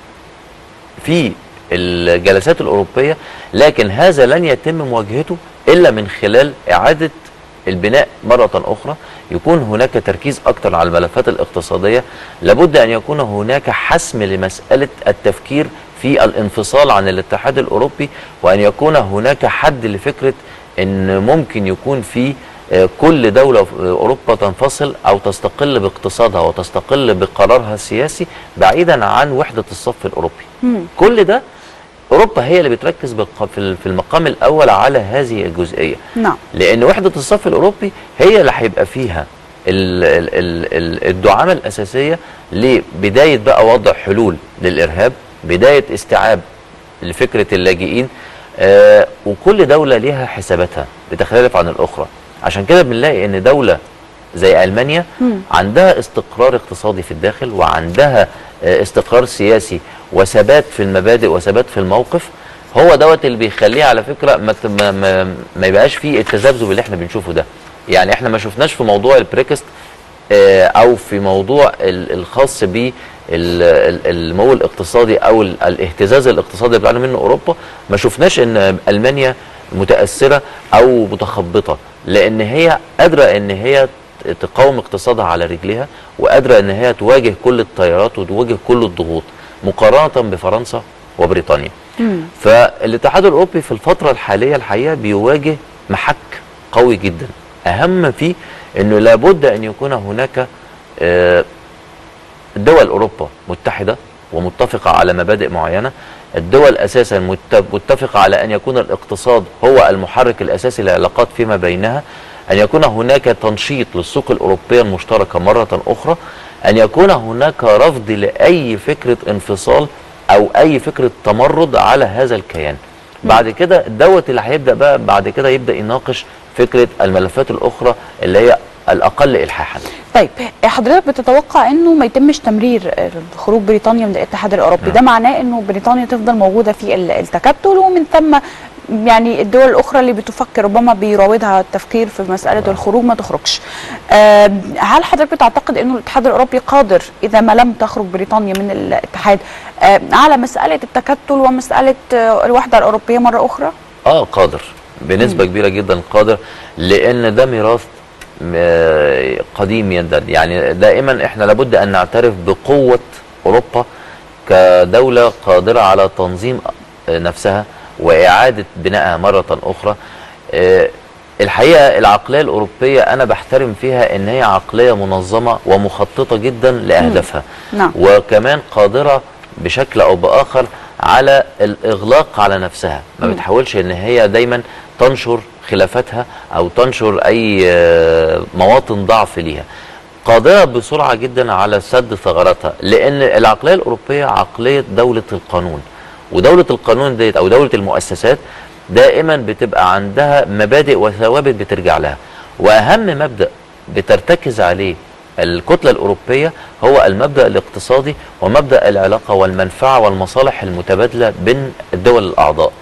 في الجلسات الاوروبيه لكن هذا لن يتم مواجهته الا من خلال اعاده البناء مره اخرى يكون هناك تركيز اكثر على الملفات الاقتصاديه لابد ان يكون هناك حسم لمساله التفكير في الانفصال عن الاتحاد الاوروبي وان يكون هناك حد لفكره ان ممكن يكون في آه، كل دولة في أوروبا تنفصل أو تستقل باقتصادها وتستقل بقرارها السياسي بعيدا عن وحدة الصف الأوروبي كل ده أوروبا هي اللي بتركز بالق- في ال- في المقام الأول على هذه الجزئية نعم لأن وحدة الصف الأوروبي هي اللي هيبقى فيها ال- ال- ال- ال- الدعامة الأساسية لبداية بقى وضع حلول للإرهاب بداية استيعاب لفكرة اللاجئين آه وكل دولة ليها حساباتها بتختلف عن الأخرى عشان كده بنلاقي ان دولة زي ألمانيا عندها استقرار اقتصادي في الداخل وعندها آه، استقرار سياسي وثبات في المبادئ وثبات في الموقف هو دوت اللي بيخليه على فكرة ما, ت- ما, ما, ما يبقاش فيه التذبذب اللي احنا بنشوفه ده يعني احنا ما شفناش في موضوع البريكست آه، او في موضوع ال- الخاص ب النمو الاقتصادي او ال- الاهتزاز الاقتصادي اللي بيعاني منه اوروبا ما شفناش ان المانيا متاثره او متخبطه لان هي قادره ان هي ت- تقاوم اقتصادها على رجلها وقادره ان هي تواجه كل التيارات وتواجه كل الضغوط مقارنه بفرنسا وبريطانيا فالاتحاد الاوروبي في الفتره الحاليه الحقيقه بيواجه محك قوي جدا اهم فيه انه لابد ان يكون هناك آه، دول اوروبا متحده ومتفقه على مبادئ معينه الدول اساسا مت- متفقه على ان يكون الاقتصاد هو المحرك الاساسي للعلاقات فيما بينها ان يكون هناك تنشيط للسوق الاوروبيه المشتركه مره اخرى ان يكون هناك رفض لاي فكره انفصال او اي فكره تمرد على هذا الكيان بعد كده دوت اللي هيبدا بقى بعد كده يبدا يناقش فكره الملفات الاخرى اللي هي الاقل الحاحا طيب حضرتك بتتوقع انه ما يتمش تمرير خروج بريطانيا من الاتحاد الاوروبي نعم. ده معناه انه بريطانيا تفضل موجوده في ال- التكتل ومن ثم يعني الدول الاخرى اللي بتفكر ربما بيراودها التفكير في مساله نعم. الخروج ما تخرجش آم، هل حضرتك بتعتقد انه الاتحاد الاوروبي قادر اذا ما لم تخرج بريطانيا من الاتحاد آم، على مساله التكتل ومساله آه، الوحده الاوروبيه مره اخرى اه قادر بنسبه كبيره جدا قادر لان ده ميراث م- قديم جدا يعني دائما احنا لابد ان نعترف بقوه اوروبا كدوله قادره على تنظيم نفسها واعاده بنائها مره اخرى آه، الحقيقه العقليه الاوروبيه انا بحترم فيها ان هي عقليه منظمه ومخططه جدا لاهدافها نعم. وكمان قادره بشكل او باخر على الاغلاق على نفسها ما بتحاولش ان هي دايما تنشر خلافاتها او تنشر اي آه، مواطن ضعف ليها قادره بسرعه جدا على سد ثغراتها لان العقليه الاوروبيه عقليه دوله القانون ودوله القانون ديت او دوله المؤسسات دائما بتبقى عندها مبادئ وثوابت بترجع لها واهم مبدا بترتكز عليه الكتلة الأوروبية هو المبدأ الاقتصادي ومبدأ العلاقة والمنفعة والمصالح المتبادلة بين الدول الأعضاء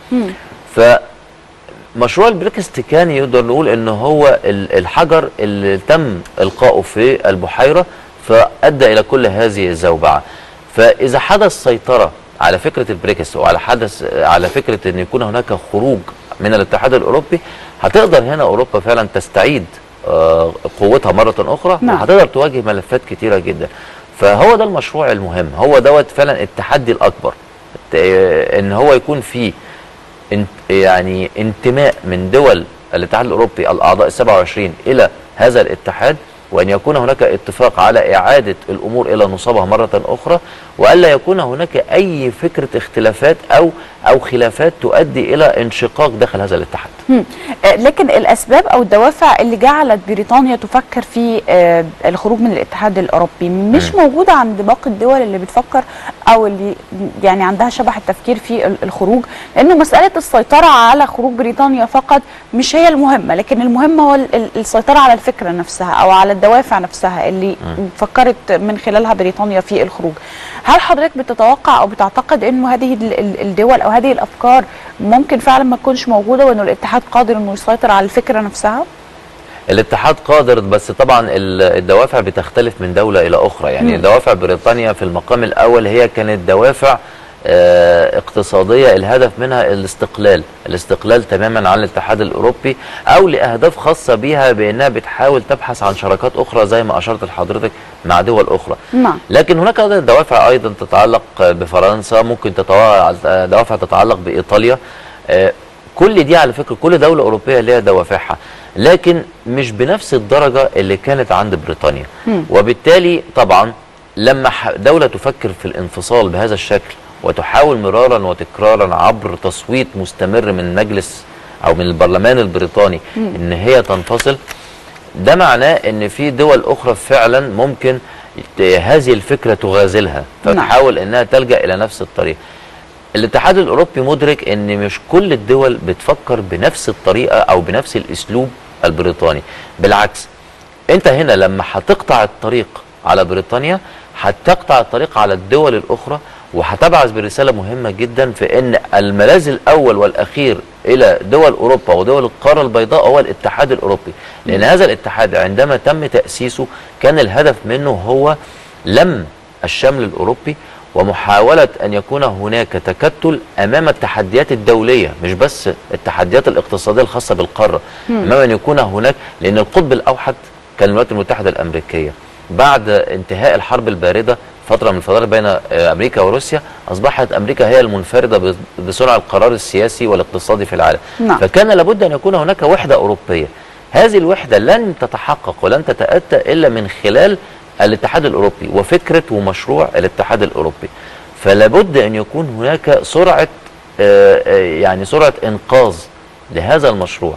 فمشروع البريكست كان يقدر نقول ان هو ال- الحجر اللي تم إلقائه في البحيرة فأدى إلى كل هذه الزوبعة فإذا حدث سيطرة على فكرة البريكست وعلى حدث على فكرة أن يكون هناك خروج من الاتحاد الأوروبي هتقدر هنا أوروبا فعلا تستعيد آه، قوتها مرة أخرى نعم. وهتقدر تواجه ملفات كتيرة جدا فهو ده المشروع المهم هو دوت فعلا التحدي الأكبر ت- ان هو يكون في انت يعني انتماء من دول الاتحاد الاوروبي الاعضاء ال 27 الى هذا الاتحاد وأن يكون هناك اتفاق على إعادة الأمور إلى نصابها مرة أخرى وألا يكون هناك أي فكرة اختلافات أو أو خلافات تؤدي إلى انشقاق داخل هذا الاتحاد مم. آه، لكن الاسباب او الدوافع اللي جعلت بريطانيا تفكر في آه، الخروج من الاتحاد الاوروبي مش موجوده عند باقي الدول اللي بتفكر او اللي يعني عندها شبح التفكير في ال- الخروج لانه مساله السيطره على خروج بريطانيا فقط مش هي المهمه لكن المهم هو ال- ال- السيطره على الفكره نفسها او على الدوافع نفسها اللي فكرت من خلالها بريطانيا في الخروج هل حضرتك بتتوقع او بتعتقد انه هذه ال- ال- الدول او هذه الافكار ممكن فعلا ما تكونش موجوده وانه الاتحاد قادر انه يسيطر على الفكره نفسها؟ الاتحاد قادر بس طبعا ال- الدوافع بتختلف من دولة إلى أخرى يعني مم. دوافع بريطانيا في المقام الأول هي كانت دوافع آه، اقتصادية الهدف منها الاستقلال الاستقلال تماما عن الاتحاد الأوروبي أو لأهداف خاصة بيها بأنها بتحاول تبحث عن شراكات أخرى زي ما أشرت لحضرتك مع دول أخرى نعم لكن هناك أيضا دوافع أيضا تتعلق بفرنسا ممكن تتوا- دوافع تتعلق بإيطاليا آه، كل دي على فكرة كل دولة أوروبية ليها دوافعها لكن مش بنفس الدرجة اللي كانت عند بريطانيا مم. وبالتالي طبعا لما ح- دولة تفكر في الانفصال بهذا الشكل وتحاول مرارا وتكرارا عبر تصويت مستمر من مجلس أو من البرلمان البريطاني إن هي تنفصل ده معناه ان في دول اخرى فعلا ممكن ت- هذه الفكره تغازلها نعم. فتحاول انها تلجا الى نفس الطريق الاتحاد الاوروبي مدرك ان مش كل الدول بتفكر بنفس الطريقه او بنفس الاسلوب البريطاني بالعكس انت هنا لما هتقطع الطريق على بريطانيا هتقطع الطريق على الدول الاخرى وهتبعث برساله مهمه جدا في ان الملاذ الاول والاخير الى دول اوروبا ودول القاره البيضاء هو الاتحاد الاوروبي لان هذا الاتحاد عندما تم تاسيسه كان الهدف منه هو لم الشمل الاوروبي ومحاوله ان يكون هناك تكتل امام التحديات الدوليه مش بس التحديات الاقتصاديه الخاصه بالقاره امام ان يكون هناك لان القطب الاوحد كان الولايات المتحده الامريكيه بعد انتهاء الحرب البارده فتره من الفترات بين آه، امريكا وروسيا اصبحت امريكا هي المنفرده ب- بصنع القرار السياسي والاقتصادي في العالم نعم. فكان لابد ان يكون هناك وحده اوروبيه هذه الوحده لن تتحقق ولن تتاتى الا من خلال الاتحاد الاوروبي وفكره ومشروع الاتحاد الاوروبي فلابد ان يكون هناك سرعه آه، آه، يعني سرعه انقاذ لهذا المشروع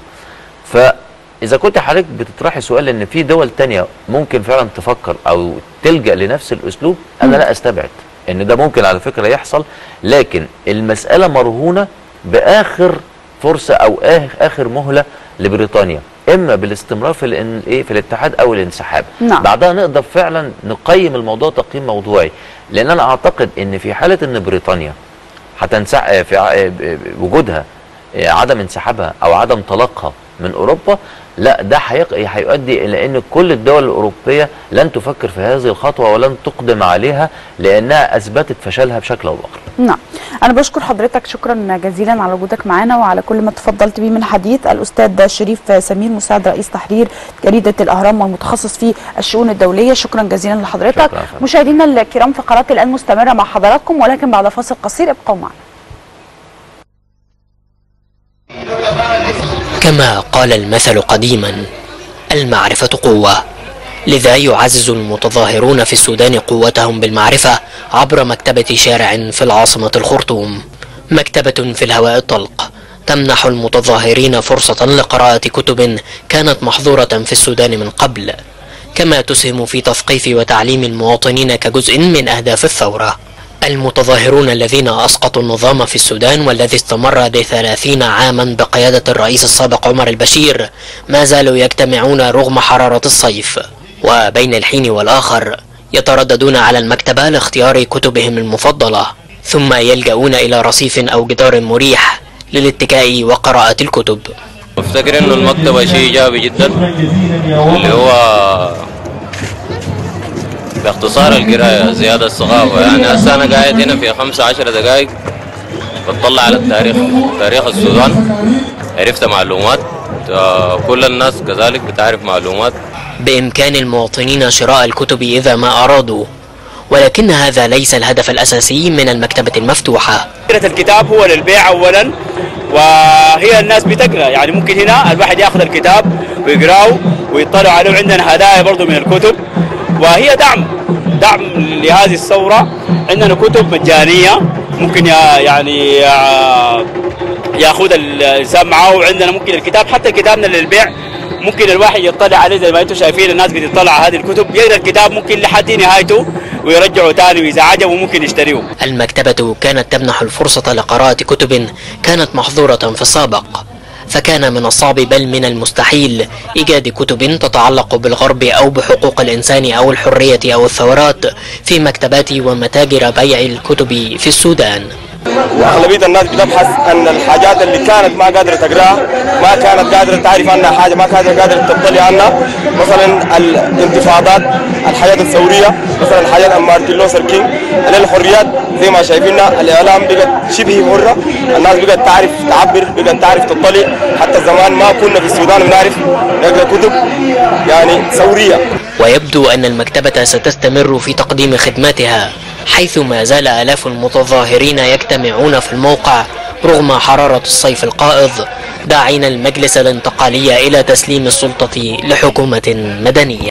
فاذا كنت حضرتك بتطرحي سؤال ان في دول تانية ممكن فعلا تفكر او تلجا لنفس الاسلوب انا لا استبعد ان ده ممكن على فكره يحصل لكن المساله مرهونه باخر فرصه او آخ- اخر مهله لبريطانيا اما بالاستمرار في الان- ايه في الاتحاد او الانسحاب نعم. بعدها نقدر فعلا نقيم الموضوع تقييم موضوعي لان انا اعتقد ان في حاله ان بريطانيا هتنسع في ع- وجودها عدم انسحابها او عدم طلاقها من اوروبا لا ده هيق- هيؤدي الى ان كل الدول الاوروبيه لن تفكر في هذه الخطوه ولن تقدم عليها لانها اثبتت فشلها بشكل او باخر نعم أنا بشكر حضرتك شكرا جزيلا على وجودك معنا وعلى كل ما تفضلت به من حديث الأستاذ شريف سمير مساعد رئيس تحرير جريدة الأهرام والمتخصص في الشؤون الدولية شكرا جزيلا لحضرتك شكرا يا فندم. مشاهدينا الكرام فقرات الآن مستمرة مع حضراتكم ولكن بعد فاصل قصير ابقوا معنا كما قال المثل قديما المعرفة قوة لذا يعزز المتظاهرون في السودان قوتهم بالمعرفة عبر مكتبة شارع في العاصمة الخرطوم مكتبة في الهواء الطلق تمنح المتظاهرين فرصة لقراءة كتب كانت محظورة في السودان من قبل كما تسهم في تثقيف وتعليم المواطنين كجزء من أهداف الثورة المتظاهرون الذين أسقطوا النظام في السودان والذي استمر لثلاثين عاما بقيادة الرئيس السابق عمر البشير ما زالوا يجتمعون رغم حرارة الصيف وبين الحين والآخر يترددون على المكتبة لاختيار كتبهم المفضلة ثم يلجؤون إلى رصيف أو جدار مريح للاتكاء وقراءة الكتب بفتكر انه المكتبة شيء ايجابي جدا اللي هو باختصار القراية زيادة الثقافة يعني هسه انا قاعد هنا في خمسة عشر دقائق بطلع على التاريخ تاريخ السودان عرفت معلومات آه، كل الناس كذلك بتعرف معلومات بإمكان المواطنين شراء الكتب إذا ما أرادوا ولكن هذا ليس الهدف الأساسي من المكتبة المفتوحة فكرة الكتاب هو للبيع أولا وهي الناس بتقرأ يعني ممكن هنا الواحد ياخذ الكتاب ويقراه ويطلعوا عليه وعندنا هدايا برضه من الكتب وهي دعم دعم لهذه الثورة عندنا كتب مجانية ممكن يا- يعني يا- ياخذ الانسان معاه وعندنا ممكن الكتاب حتى كتابنا للبيع ممكن الواحد يطلع عليه زي ما انتم شايفين الناس بتطلع على هذه الكتب يقرا الكتاب ممكن لحد نهايته ويرجعه تاني واذا عجبه ممكن يشتريه المكتبة كانت تمنح الفرصة لقراءة كتب كانت محظورة في السابق فكان من الصعب بل من المستحيل إيجاد كتب تتعلق بالغرب أو بحقوق الإنسان أو الحرية أو الثورات في مكتبات ومتاجر بيع الكتب في السودان واغلبيه الناس بتبحث ان الحاجات اللي كانت ما قادره تقراها ما كانت قادره تعرف عنها حاجه ما كانت قادره تطلع عنها مثلا الانتفاضات الحياه الثوريه مثلا حياه مارتن لوثر كينج الحريات زي ما شايفينها الاعلام بقت شبه حره الناس بقت تعرف تعبر بقت تعرف تطلع حتى زمان ما كنا في السودان بنعرف نقرا كتب يعني ثوريه ويبدو أن المكتبة ستستمر في تقديم خدماتها حيث ما زال آلاف المتظاهرين يجتمعون في الموقع رغم حرارة الصيف القائض داعين المجلس الانتقالي إلى تسليم السلطة لحكومة مدنية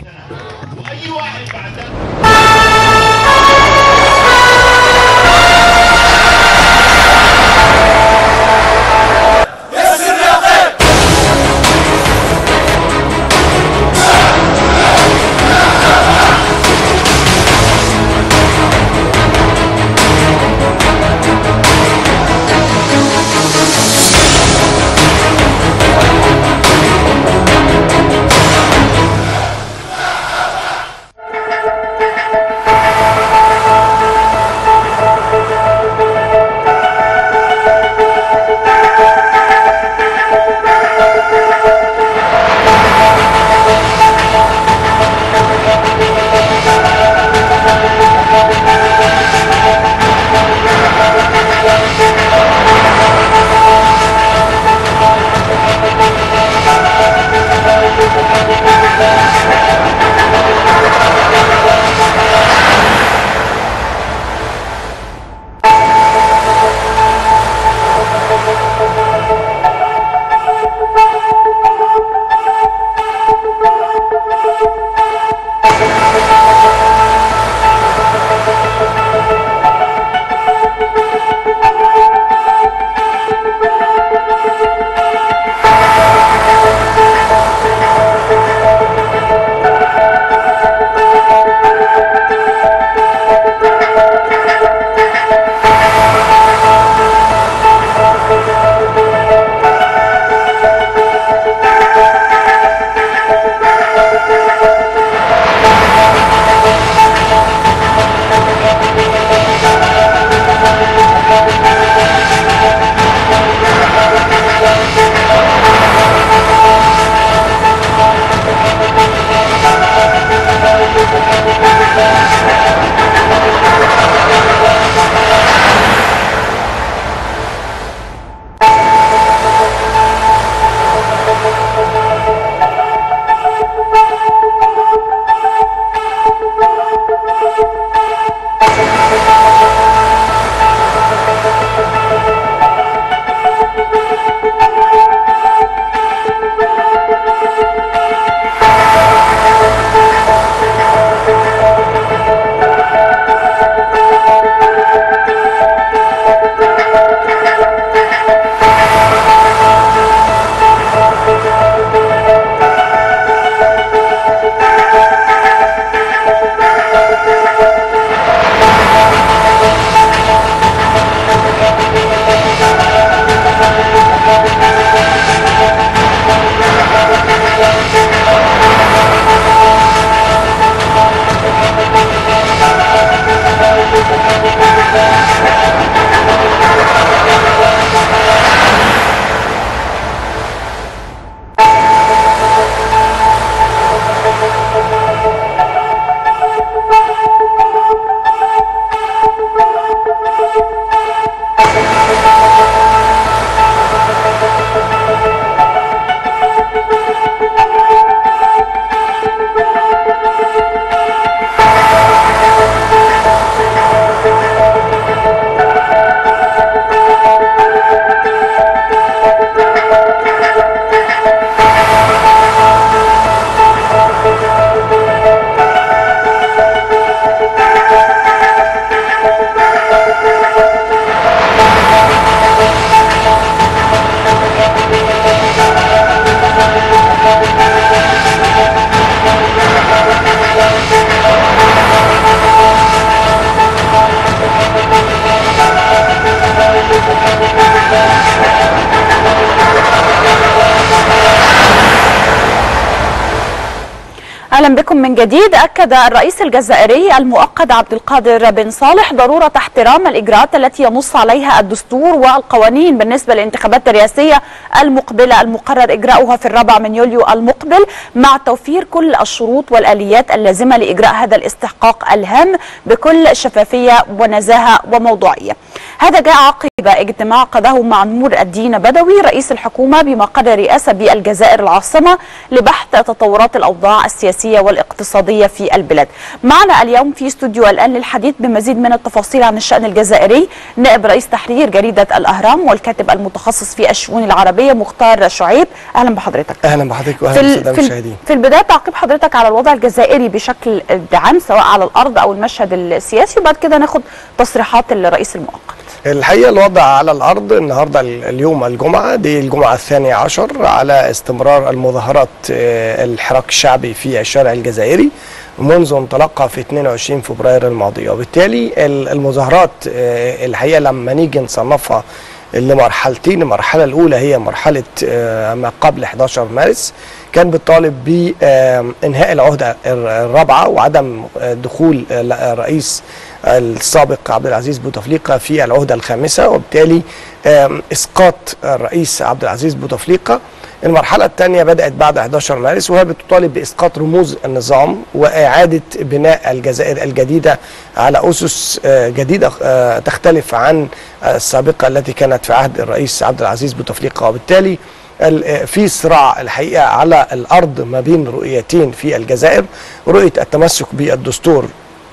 اهلا بكم من جديد اكد الرئيس الجزائري المؤقت عبد القادر بن صالح ضروره احترام الاجراءات التي ينص عليها الدستور والقوانين بالنسبه للانتخابات الرئاسيه المقبله المقرر اجراؤها في الرابع من يوليو المقبل مع توفير كل الشروط والاليات اللازمه لاجراء هذا الاستحقاق الهام بكل شفافيه ونزاهه وموضوعيه. هذا جاء عقب اجتماع عقده مع نور الدين بدوي رئيس الحكومه بمقر الرئاسه بالجزائر العاصمه لبحث تطورات الاوضاع السياسيه والاقتصاديه في البلاد. معنا اليوم في استوديو الان للحديث بمزيد من التفاصيل عن الشان الجزائري نائب رئيس تحرير جريده الاهرام والكاتب المتخصص في الشؤون العربيه مختار شعيب اهلا بحضرتك. اهلا بحضرتك في, واهلا ال- بالساده في, ال- المشاهدين في البدايه تعقيب حضرتك على الوضع الجزائري بشكل عام سواء على الارض او المشهد السياسي وبعد كده ناخد تصريحات الرئيس المؤقت. الحقيقه الوضع على الارض النهارده ال- اليوم الجمعه دي الجمعه الثانيه عشر على استمرار المظاهرات آه، الحراك الشعبي في الشارع الجزائري منذ انطلاقها في 22 فبراير الماضي وبالتالي ال- المظاهرات آه، الحقيقه لما نيجي نصنفها لمرحلتين المرحله الاولى هي مرحله آه، ما قبل 11 مارس كان بيطالب بانهاء العهده الر- الرابعه وعدم آه، دخول آه، الرئيس السابق عبد العزيز بوتفليقه في العهده الخامسه وبالتالي آم، اسقاط الرئيس عبد العزيز بوتفليقه المرحله الثانيه بدات بعد 11 مارس وهي بتطالب باسقاط رموز النظام واعاده بناء الجزائر الجديده على اسس آه، جديده آه، تختلف عن آه، السابقه التي كانت في عهد الرئيس عبد العزيز بوتفليقه وبالتالي ال- آه، في صراع الحقيقه على الارض ما بين رؤيتين في الجزائر رؤيه التمسك بالدستور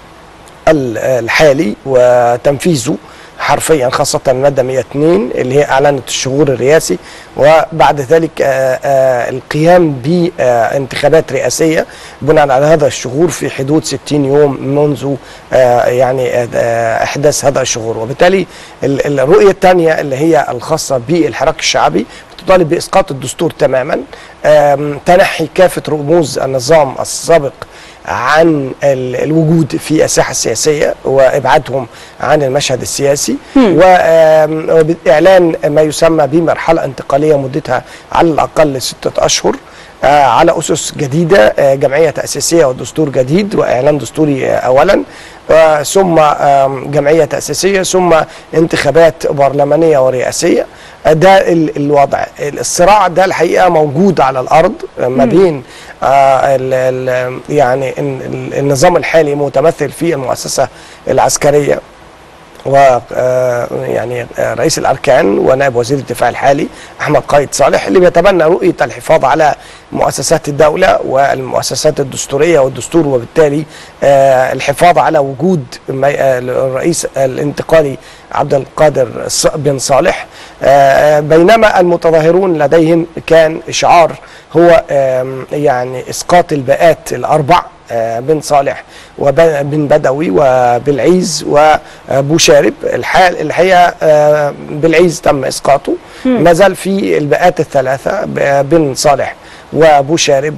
ال- الحالي وتنفيذه حرفيا خاصة المادة 102 اللي هي أعلنت الشهور الرئاسي وبعد ذلك آه، آه، القيام بانتخابات رئاسية بناء على هذا الشهور في حدود 60 يوم منذ آه، يعني آه، إحداث هذا الشهور وبالتالي ال- الرؤية الثانية اللي هي الخاصة بالحراك الشعبي تطالب بإسقاط الدستور تماما آم، تنحي كافة رموز النظام السابق عن ال- الوجود في الساحه السياسيه وابعادهم عن المشهد السياسي وآم، وباعلان ما يسمى بمرحله انتقاليه مدتها على الاقل سته اشهر آه، على اسس جديده آه، جمعيه تاسيسيه ودستور جديد واعلان دستوري آه، اولا آه، ثم آم، جمعيه تاسيسيه ثم انتخابات برلمانيه ورئاسيه آه، ده ال- الوضع الصراع ده الحقيقه موجود على الارض آه، ما بين آه، ال- ال- يعني ال- ال- النظام الحالي متمثل في المؤسسه العسكريه و آه، يعني آه، رئيس الاركان ونائب وزير الدفاع الحالي احمد قايد صالح اللي بيتبنى رؤيه الحفاظ على مؤسسات الدوله والمؤسسات الدستوريه والدستور وبالتالي آه، الحفاظ على وجود ما- آه، الرئيس الانتقالي عبد القادر الص- بن صالح آه، بينما المتظاهرون لديهم كان شعار هو آم، يعني اسقاط الباءات الاربع آه، بن صالح وبن بدوي وبالعيز وبوشارب الحال الحقيقه آه، بالعيز تم اسقاطه ما زال في الباءات الثلاثه ب- بن صالح وبوشارب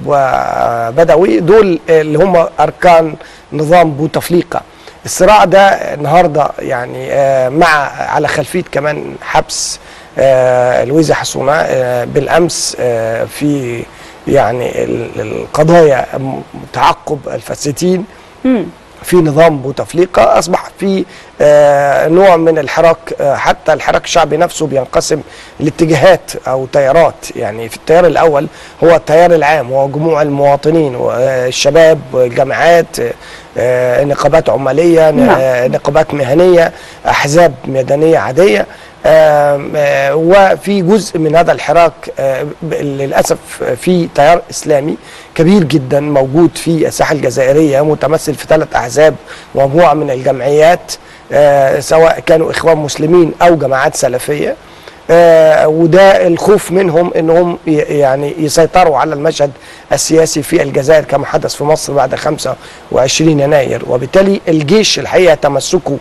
وبدوي دول اللي هم اركان نظام بوتفليقه الصراع ده النهارده يعني آه، مع على خلفيه كمان حبس آه، لويزا حسونه آه، بالامس آه، في يعني ال- القضايا م- تعقب الفاسدين في نظام بوتفليقة أصبح في آه، نوع من الحراك آه، حتى الحراك الشعبي نفسه بينقسم لاتجاهات أو تيارات يعني في التيار الأول هو التيار العام هو جموع المواطنين والشباب والجامعات آه، نقابات عمالية نعم. آه، نقابات مهنية أحزاب مدنية عادية آم، آه، وفي جزء من هذا الحراك آه، ب- للاسف في تيار اسلامي كبير جدا موجود في الساحه الجزائريه متمثل في ثلاث احزاب ومجموعه من الجمعيات آه، سواء كانوا اخوان مسلمين او جماعات سلفيه آه، وده الخوف منهم انهم ي- يعني يسيطروا على المشهد السياسي في الجزائر كما حدث في مصر بعد 25 يناير وبالتالي الجيش الحقيقه تمسكه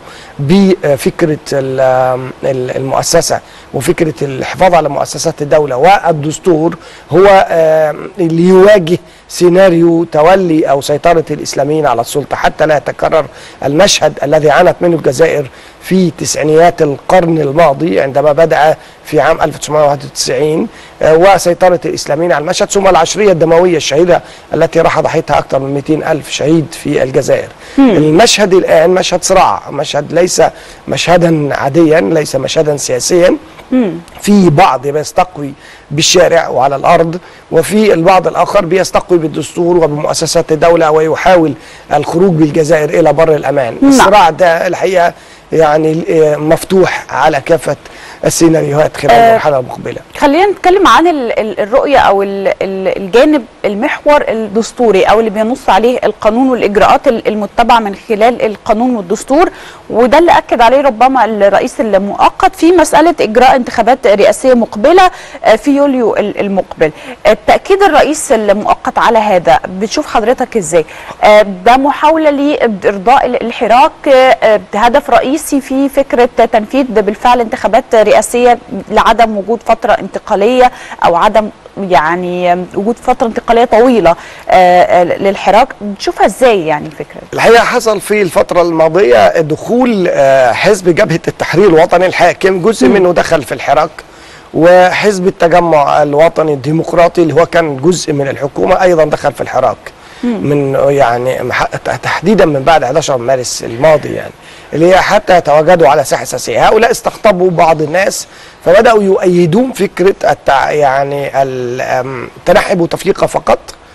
بفكره ال- ال- المؤسسه وفكره الحفاظ على مؤسسات الدوله والدستور هو آه، اللي يواجه سيناريو تولي او سيطره الاسلاميين على السلطه حتى لا يتكرر المشهد الذي عانت منه الجزائر في تسعينيات القرن الماضي عندما بدا في عام 1991 آه، وسيطره الاسلاميين على المشهد ثم العشريه الدمويه الشهيده التي راح ضحيتها اكثر من 200 الف شهيد في الجزائر. المشهد الان مشهد صراع، مشهد ليس مشهدا عاديا، ليس مشهدا سياسيا، في بعض بيستقوي بالشارع وعلى الارض وفي البعض الاخر بيستقوي بالدستور وبمؤسسات الدوله ويحاول الخروج بالجزائر الى بر الامان نعم. الصراع ده الحقيقه يعني آه، مفتوح على كافه السيناريوهات خلال آه، المرحله المقبله خلينا نتكلم عن ال- ال- الرؤية أو ال- ال- الجانب المحور الدستوري أو اللي بينص عليه القانون والإجراءات ال- المتبعة من خلال القانون والدستور وده اللي أكد عليه ربما الرئيس المؤقت في مسألة إجراء انتخابات رئاسية مقبلة آه، في يوليو ال- المقبل آه، تأكيد الرئيس المؤقت على هذا بتشوف حضرتك إزاي آه، ده محاولة لإرضاء ال- الحراك آه، آه، هدف رئيسي في فكرة تنفيذ بالفعل انتخابات رئاسية لعدم وجود فترة انتقالية أو عدم يعني وجود فترة انتقالية طويلة آه، آه، للحراك بتشوفها ازاي يعني الفكرة دي؟ الحقيقه حصل في الفتره الماضيه دخول آه، حزب جبهه التحرير الوطني الحاكم جزء منه دخل في الحراك وحزب التجمع الوطني الديمقراطي اللي هو كان جزء من الحكومه ايضا دخل في الحراك من يعني مح- تحديدا من بعد 11 مارس الماضي يعني اللي هي حتى يتواجدوا على ساحه سياسيه هؤلاء استقطبوا بعض الناس فبداوا يؤيدون فكره التع... يعني ال- أم، التنحب وتفريقه فقط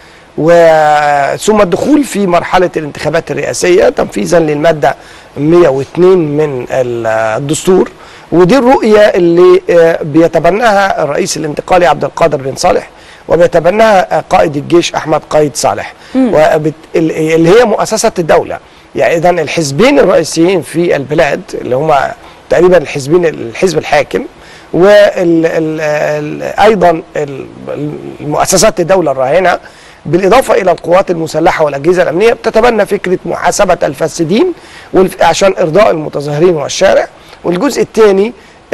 وثم الدخول في مرحلة الانتخابات الرئاسية تنفيذا للمادة 102 من ال- الدستور ودي الرؤية اللي آه، بيتبناها الرئيس الانتقالي عبد القادر بن صالح وبيتبناها آه، قائد الجيش أحمد قايد صالح وبت- ال- اللي هي مؤسسة الدولة يعني إذا الحزبين الرئيسيين في البلاد اللي هما تقريبا الحزبين الحزب الحاكم وايضا المؤسسات الدوله الراهنه بالاضافه الى القوات المسلحه والاجهزه الامنيه بتتبنى فكره محاسبه الفاسدين والف- عشان ارضاء المتظاهرين والشارع والجزء الثاني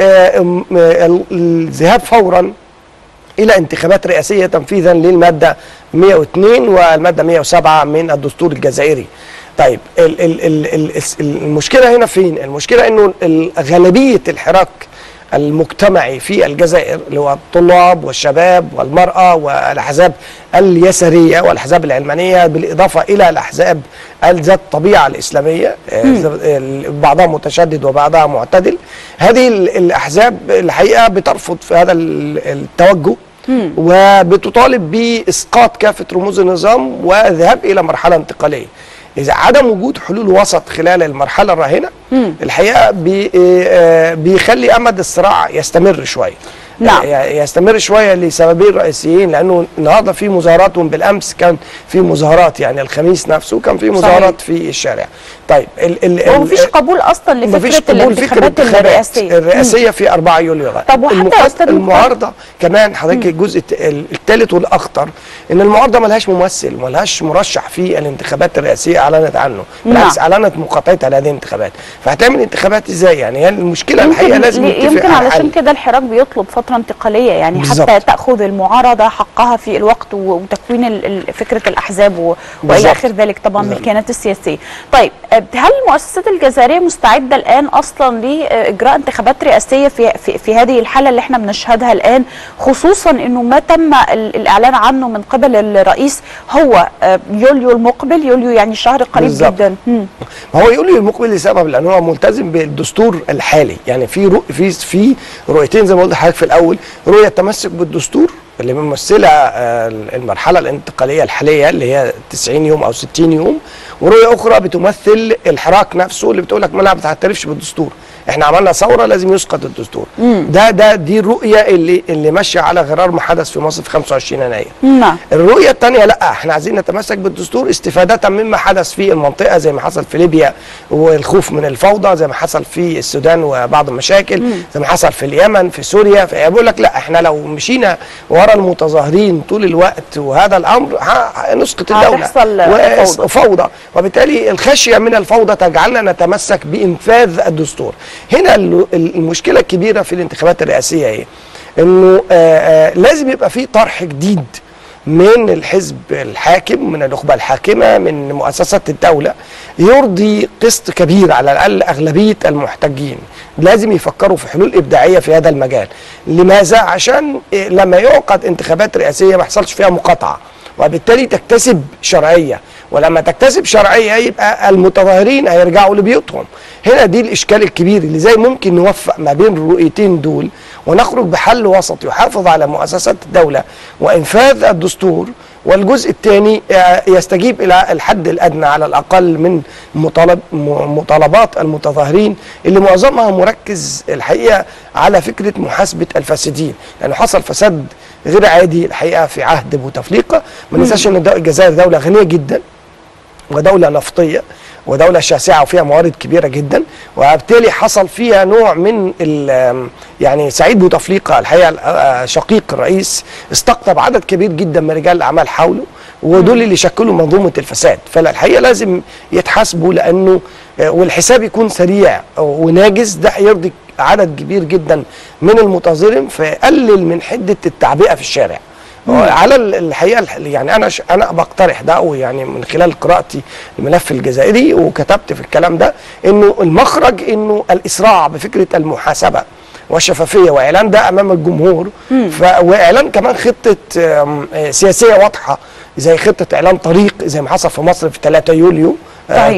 الذهاب فورا الى انتخابات رئاسيه تنفيذا للماده 102 والماده 107 من الدستور الجزائري. طيب ال ال ال ال المشكله هنا فين؟ المشكله انه ال- غالبيه الحراك المجتمعي في الجزائر اللي هو الطلاب والشباب والمراه والاحزاب اليساريه والاحزاب العلمانيه بالاضافه الى الاحزاب ذات الطبيعه الاسلاميه آه، ال- بعضها متشدد وبعضها معتدل هذه ال- الاحزاب الحقيقه بترفض في هذا ال- التوجه وبتطالب باسقاط كافه رموز النظام والذهاب الى مرحله انتقاليه اذا عدم وجود حلول وسط خلال المرحله الراهنه الحقيقه بي آه، بيخلي امد الصراع يستمر شويه نعم. آه، يستمر شويه لسببين رئيسيين لانه النهارده في مظاهرات وبالامس كان في مظاهرات يعني الخميس نفسه كان في مظاهرات في الشارع طيب ال ال هو ال- مفيش قبول اصلا مفيش لفكرة قبول فكرة الانتخابات الرئاسية الرئاسية في 4 يوليو غد طب وحتى يا أستاذ مختار- المعارضة كمان حضرتك الجزء الت- ال- الثالث والأخطر إن المعارضة ملهاش ممثل ملهاش مرشح في الانتخابات الرئاسية أعلنت عنه بالعكس نعم. أعلنت مقاطعتها لهذه الانتخابات فهتعمل انتخابات إزاي يعني هي المشكلة الحقيقة يمكن, لازم لي- نتفق يمكن على علشان حل. كده الحراك بيطلب فترة انتقالية يعني بالظبط. حتى تأخذ المعارضة حقها في الوقت و- وتكوين ال- ال- فكرة الأحزاب و- وإلى بالظبط. آخر ذلك طبعا من بالظبط. الكيانات السياسية طيب آه، هل المؤسسات الجزائرية مستعدة الآن أصلا لإجراء يوليو رئاسية في, في, في هذه الحالة اللي احنا بنشهدها الآن خصوصا أنه ما تم ال- الإعلان عنه من قبل الرئيس هو آه، يوليو المقبل يوليو يعني شهر قريب بالظبط. جدا مم. ما هو يقول لي المقبل لسبب لان هو ملتزم بالدستور الحالي يعني في رؤ... في في رؤيتين زي ما قلت لحضرتك في الاول رؤيه التمسك بالدستور اللي بيمثلها آه، المرحله الانتقاليه الحاليه اللي هي 90 يوم او 60 يوم ورؤيه اخرى بتمثل الحراك نفسه اللي بتقول لك ما لا بتعترفش بالدستور احنا عملنا ثوره لازم يسقط الدستور ده ده دي الرؤيه اللي اللي ماشيه على غرار ما حدث في مصر في 25 يناير نعم الرؤية الثانية لا احنا عايزين نتمسك بالدستور استفادة مما حدث في المنطقة زي ما حصل في ليبيا والخوف من الفوضى زي ما حصل في السودان وبعض المشاكل زي ما حصل في اليمن في سوريا فبقول لك لا احنا لو مشينا ورا المتظاهرين طول الوقت وهذا الامر ه- هنسقط الدولة هتحصل و- فوضى. فوضى وبالتالي الخشية من الفوضى تجعلنا نتمسك بإنفاذ الدستور هنا ال- المشكلة الكبيرة في الانتخابات الرئاسية ايه انه آه، آه، لازم يبقى في طرح جديد من الحزب الحاكم من النخبه الحاكمه من مؤسسات الدوله يرضي قسط كبير على الاقل اغلبيه المحتجين لازم يفكروا في حلول ابداعيه في هذا المجال لماذا عشان إيه، لما يعقد انتخابات رئاسيه ما يحصلش فيها مقاطعه وبالتالي تكتسب شرعيه ولما تكتسب شرعيه يبقى المتظاهرين هيرجعوا لبيوتهم هنا دي الاشكال الكبير اللي زي ممكن نوفق ما بين الرؤيتين دول ونخرج بحل وسط يحافظ على مؤسسات الدوله وانفاذ الدستور والجزء الثاني يستجيب الى الحد الادنى على الاقل من مطالب م- مطالبات المتظاهرين اللي معظمها مركز الحقيقه على فكره محاسبه الفاسدين لانه حصل فساد غير عادي الحقيقه في عهد بوتفليقه ما ننساش ان الدو- الجزائر دوله غنيه جدا ودولة نفطية ودولة شاسعة وفيها موارد كبيرة جدا وبالتالي حصل فيها نوع من ال- يعني سعيد بوتفليقة الحقيقة آه، شقيق الرئيس استقطب عدد كبير جدا من رجال الأعمال حوله ودول اللي شكلوا منظومة الفساد فالحقيقة لازم يتحاسبوا لأنه آه، والحساب يكون سريع وناجز ده هيرضي عدد كبير جدا من المتظاهرين فيقلل من حدة التعبئة في الشارع على ال- الحقيقه الح- يعني انا ش... انا بقترح ده أو يعني من خلال قراءتي الملف الجزائري وكتبت في الكلام ده انه المخرج انه الاسراع بفكره المحاسبه والشفافيه واعلان ده امام الجمهور ف... واعلان كمان خطه آم، آه، سياسيه واضحه زي خطه اعلان طريق زي ما حصل في مصر في 3 يوليو صحيح.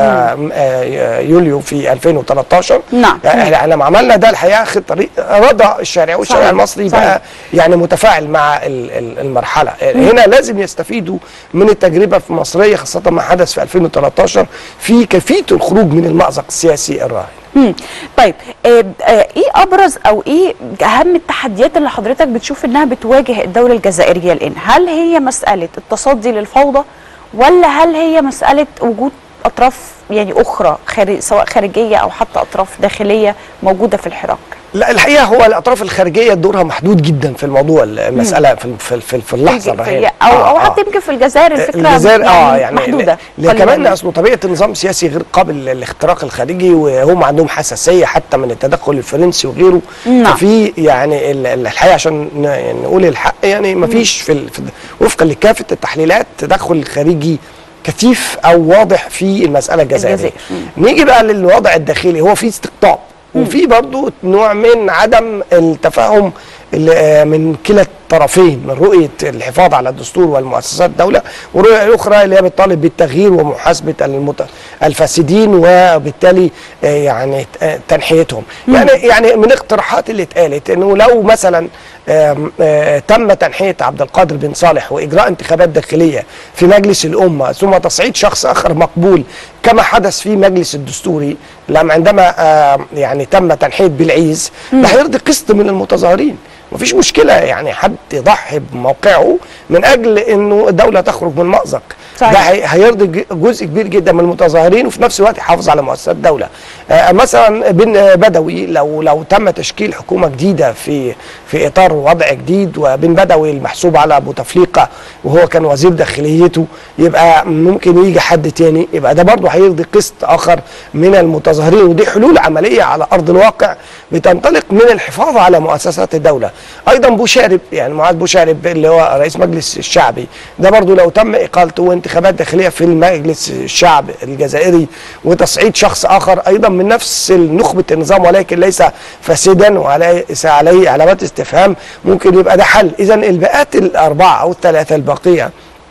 3 يوليو في 2013 نعم. يعني احنا لما عملنا ده الحقيقه خط طريق رضى الشارع والشارع صحيح. المصري صحيح. بقى يعني متفاعل مع ال- ال- المرحله هنا لازم يستفيدوا من التجربه المصريه خاصه ما حدث في 2013 في كيفيه الخروج من المأزق السياسي الراهن مم. طيب آه، آه، ايه ابرز او ايه اهم التحديات اللي حضرتك بتشوف انها بتواجه الدوله الجزائريه الان هل هي مساله التصدي للفوضى ولا هل هي مساله وجود اطراف يعني اخرى خارج سواء خارجيه او حتى اطراف داخليه موجوده في الحراك لا الحقيقه هو الاطراف الخارجيه دورها محدود جدا في الموضوع المساله في في في, في اللحظه في- الراهنه او آه، او آه. حتى يمكن في الجزائر الفكره الجزائر اه يعني محدوده ل- قليلاً. كمان اصله طبيعه النظام السياسي غير قابل للاختراق الخارجي وهم عندهم حساسيه حتى من التدخل الفرنسي وغيره نعم. ففي يعني ال- ال- الحقيقه عشان ن- يعني نقول الحق يعني ما فيش في, ال- في وفقا لكافه التحليلات تدخل خارجي كثيف او واضح في المساله الجزائريه الجزائر. نيجي بقى للوضع الداخلي هو في استقطاب وفي برضو نوع من عدم التفاهم اللي- آه، من كلا الطرفين من رؤيه الحفاظ على الدستور والمؤسسات الدوله والرؤيه الاخرى اللي هي بتطالب بالتغيير ومحاسبه المت... الفاسدين وبالتالي آه، يعني آه، تنحيتهم يعني يعني من الاقتراحات اللي اتقالت انه لو مثلا آم، آه، تم تنحيه عبد القادر بن صالح واجراء انتخابات داخليه في مجلس الامه ثم تصعيد شخص اخر مقبول كما حدث في مجلس الدستوري لما عندما آه، يعني تم تنحيه بالعيز ده هيرضي قسط من المتظاهرين مفيش مشكله يعني حد يضحي بموقعه من اجل انه الدوله تخرج من مأزق صحيح. ده هي- هيرضي ج- جزء كبير جدا من المتظاهرين وفي نفس الوقت يحافظ على مؤسسات الدوله آه، مثلا بن بدوي لو لو تم تشكيل حكومه جديده في في اطار وضع جديد وبن بدوي المحسوب على ابو تفليقه وهو كان وزير داخليته يبقى ممكن يجي حد تاني يبقى ده برضه هيرضي قسط اخر من المتظاهرين ودي حلول عمليه على ارض الواقع بتنطلق من الحفاظ على مؤسسات الدوله ايضا بوشارب يعني معاذ بوشارب اللي هو رئيس مجلس الشعبي ده برضه لو تم اقالته وانتخابات داخليه في المجلس الشعب الجزائري وتصعيد شخص اخر ايضا من نفس نخبه النظام ولكن ليس فاسدا وليس عليه علامات استفهام ممكن يبقى ده حل اذا الباقات الاربعه او الثلاثه الباقيه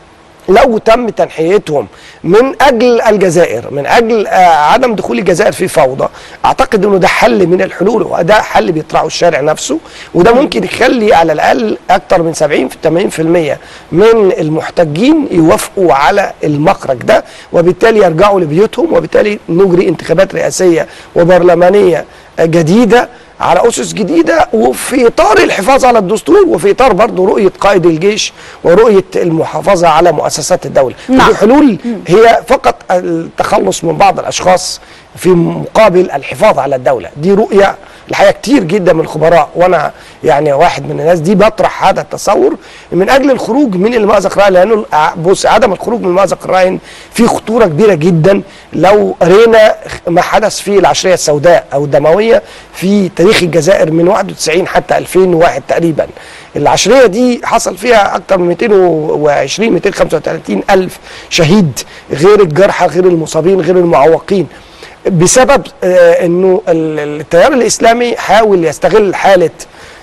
لو تم تنحيتهم من اجل الجزائر من اجل آه، عدم دخول الجزائر في فوضى اعتقد انه ده حل من الحلول وده حل بيطرحه الشارع نفسه وده ممكن يخلي على الاقل اكثر من 70 في 80% من المحتجين يوافقوا على المخرج ده وبالتالي يرجعوا لبيوتهم وبالتالي نجري انتخابات رئاسيه وبرلمانيه آه، جديده على اسس جديده وفي اطار الحفاظ على الدستور وفي اطار برضه رؤيه قائد الجيش ورؤيه المحافظه على مؤسسات الدوله نعم. دي حلول هي فقط التخلص من بعض الاشخاص في مقابل الحفاظ على الدوله دي رؤيه الحقيقه كتير جدا من الخبراء وانا يعني واحد من الناس دي بطرح هذا التصور من اجل الخروج من المأزق الراهن لانه ع- بص عدم الخروج من المأزق الراهن فيه خطوره كبيره جدا لو قرينا ما حدث في العشريه السوداء او الدمويه في تاريخ الجزائر من 91 حتى 2001 تقريبا العشريه دي حصل فيها اكثر من 220 235 الف شهيد غير الجرحى غير المصابين غير المعوقين بسبب آه، انه ال- التيار الاسلامي حاول يستغل حاله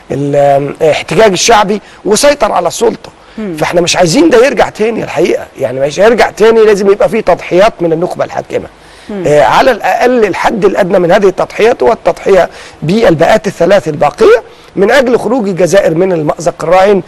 الاحتجاج الشعبي وسيطر على السلطه فاحنا مش عايزين ده يرجع تاني الحقيقه يعني مش هيرجع تاني لازم يبقى فيه تضحيات من النخبه الحاكمه آه على الاقل الحد الادنى من هذه التضحيات هو التضحيه بالباءات الثلاث الباقيه من اجل خروج الجزائر من المأزق الراهن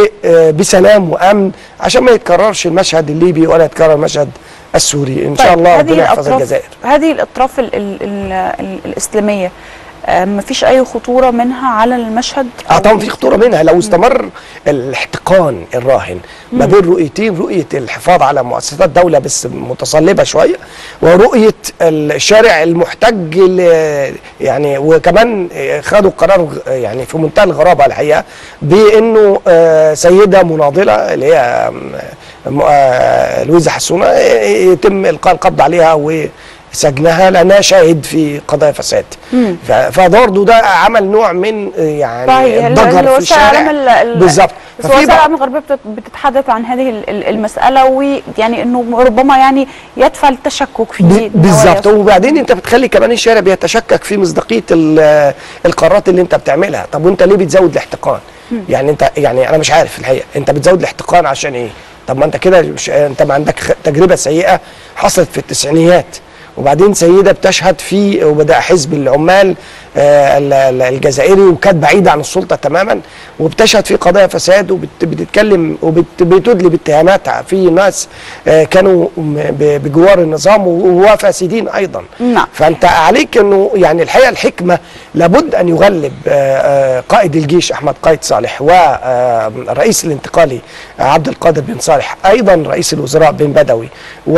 وبسلام وامن عشان ما يتكررش المشهد الليبي ولا يتكرر المشهد السوري ان شاء طيب، الله هذه ربنا يحفظ الأطراف- الجزائر هذه الاطراف ال ال ال ال الاسلاميه ما فيش اي خطوره منها على المشهد اه أو طبعا في خطوره منها لو استمر الاحتقان الراهن ما بين رؤيتين رؤيه الحفاظ على مؤسسات الدوله بس متصلبه شويه ورؤيه الشارع المحتج ل- يعني وكمان خدوا قرار غ- يعني في منتهى الغرابه الحقيقه بانه آه، سيده مناضله اللي هي آم، م- آه، لويزا حسونه آه، يتم القاء القبض عليها و سجنها لانها شاهد في قضايا فساد ف- فبرضه ده عمل نوع من آه، يعني صحيح الضجر في الوسائل الشارع الإعلام ال- ال- بالظبط بس ففي وسائل بعض- الاعلام الغربيه بتت- بتتحدث عن هذه ال- ال- المساله ويعني انه ربما يعني يدفع التشكك في ب- نوايا بالظبط السلطة. وبعدين انت بتخلي كمان الشارع بيتشكك في مصداقيه ال- القرارات اللي انت بتعملها طب وانت ليه بتزود الاحتقان يعني انت يعني انا مش عارف الحقيقه انت بتزود الاحتقان عشان ايه طب ما انت كده مش انت ما عندك خ- تجربه سيئه حصلت في التسعينيات وبعدين سيده بتشهد في وبدا حزب العمال آه، ال- ال- الجزائري وكانت بعيده عن السلطه تماما وبتشهد في قضايا فساد وبتتكلم وبتدلي باتهامات في ناس آه، كانوا م- ب- بجوار النظام وفاسدين ايضا نعم. فانت عليك انه يعني الحقيقه الحكمه لابد ان يغلب آه، آه، قائد الجيش احمد قايد صالح والرئيس الانتقالي عبد القادر بن صالح ايضا رئيس الوزراء بن بدوي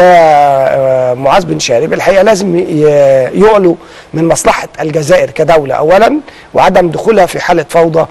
ومعاذ بن شارب الحقيقه لازم ي- يعلوا من مصلحه الجزائر كدوله اولا وعدم دخولها في حاله فوضى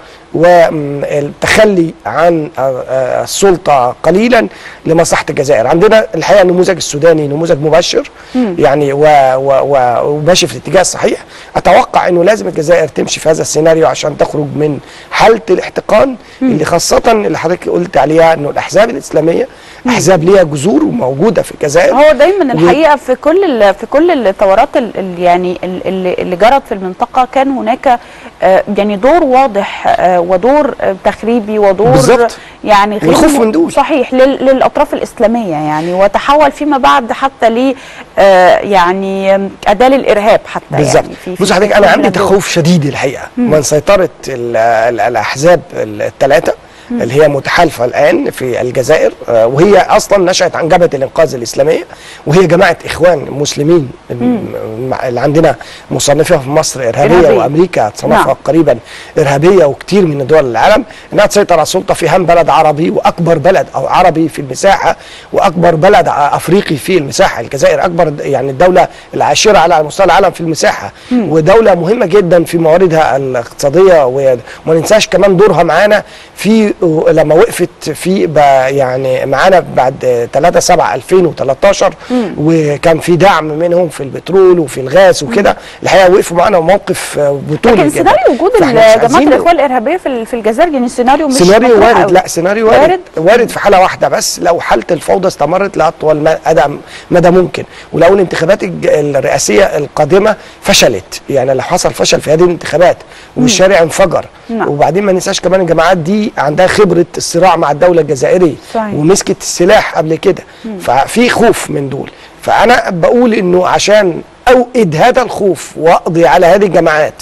والتخلي عن آه، آه، السلطه قليلا لمصلحه الجزائر عندنا الحقيقه النموذج السوداني نموذج مبشر يعني و- و- و- وماشي في الاتجاه الصحيح اتوقع انه لازم الجزائر تمشي في هذا السيناريو عشان تخرج من حاله الاحتقان اللي خاصه اللي حضرتك قلت عليها انه الاحزاب الاسلاميه احزاب ليها جذور وموجوده في الجزائر هو دايما و- الحقيقه في كل ال- في كل الثورات ال- ال- يعني ال- اللي اللي جرت في المنطقه كان هناك آه، يعني دور واضح آه، ودور آه، تخريبي ودور بالظبط. يعني غير والخوف م- من دول. صحيح لل- للاطراف الاسلاميه يعني وتحول فيما بعد حتى ل آه، يعني آم، اداه للارهاب حتى بالظبط يعني في- في بص حضرتك كثير انا من عندي الدول. تخوف شديد الحقيقه من سيطره ال- ال- الاحزاب الثلاثه اللي هي متحالفه الان في الجزائر آه، وهي اصلا نشات عن جبهه الانقاذ الاسلاميه وهي جماعه اخوان مسلمين الم- اللي عندنا مصنفه في مصر ارهابيه, إرهابية. وامريكا تصنفها نعم. قريبا ارهابيه وكتير من دول العالم انها تسيطر على السلطه في اهم بلد عربي واكبر بلد او عربي في المساحه واكبر بلد ع- افريقي في المساحه الجزائر اكبر د- يعني الدوله العاشره على مستوى العالم في المساحه ودوله مهمه جدا في مواردها الاقتصاديه و- وما ننساش كمان دورها معانا في لما وقفت في ب- يعني معانا بعد 3 7 2013 وكان في دعم منهم في البترول وفي الغاز وكده الحقيقه وقفوا معانا موقف بطولي لكن جدا سيناريو وجود فإحنا مش جماعه عايزين- الاخوان الارهابيه في ال- في الجزائر يعني سيناريو مش سيناريو مطروح وارد أوي. لا سيناريو وارد وارد؟ وارد, وارد في حاله واحده بس لو حاله الفوضى استمرت لاطول مدى مدى ممكن ولو الانتخابات الج- الرئاسيه القادمه فشلت يعني لو حصل فشل في هذه الانتخابات والشارع انفجر نعم. وبعدين ما ننساش كمان الجماعات دي عندها خبره الصراع مع الدوله الجزائريه صحيح. ومسكت السلاح قبل كده ففي خوف من دول فانا بقول انه عشان اوئد هذا الخوف واقضي على هذه الجماعات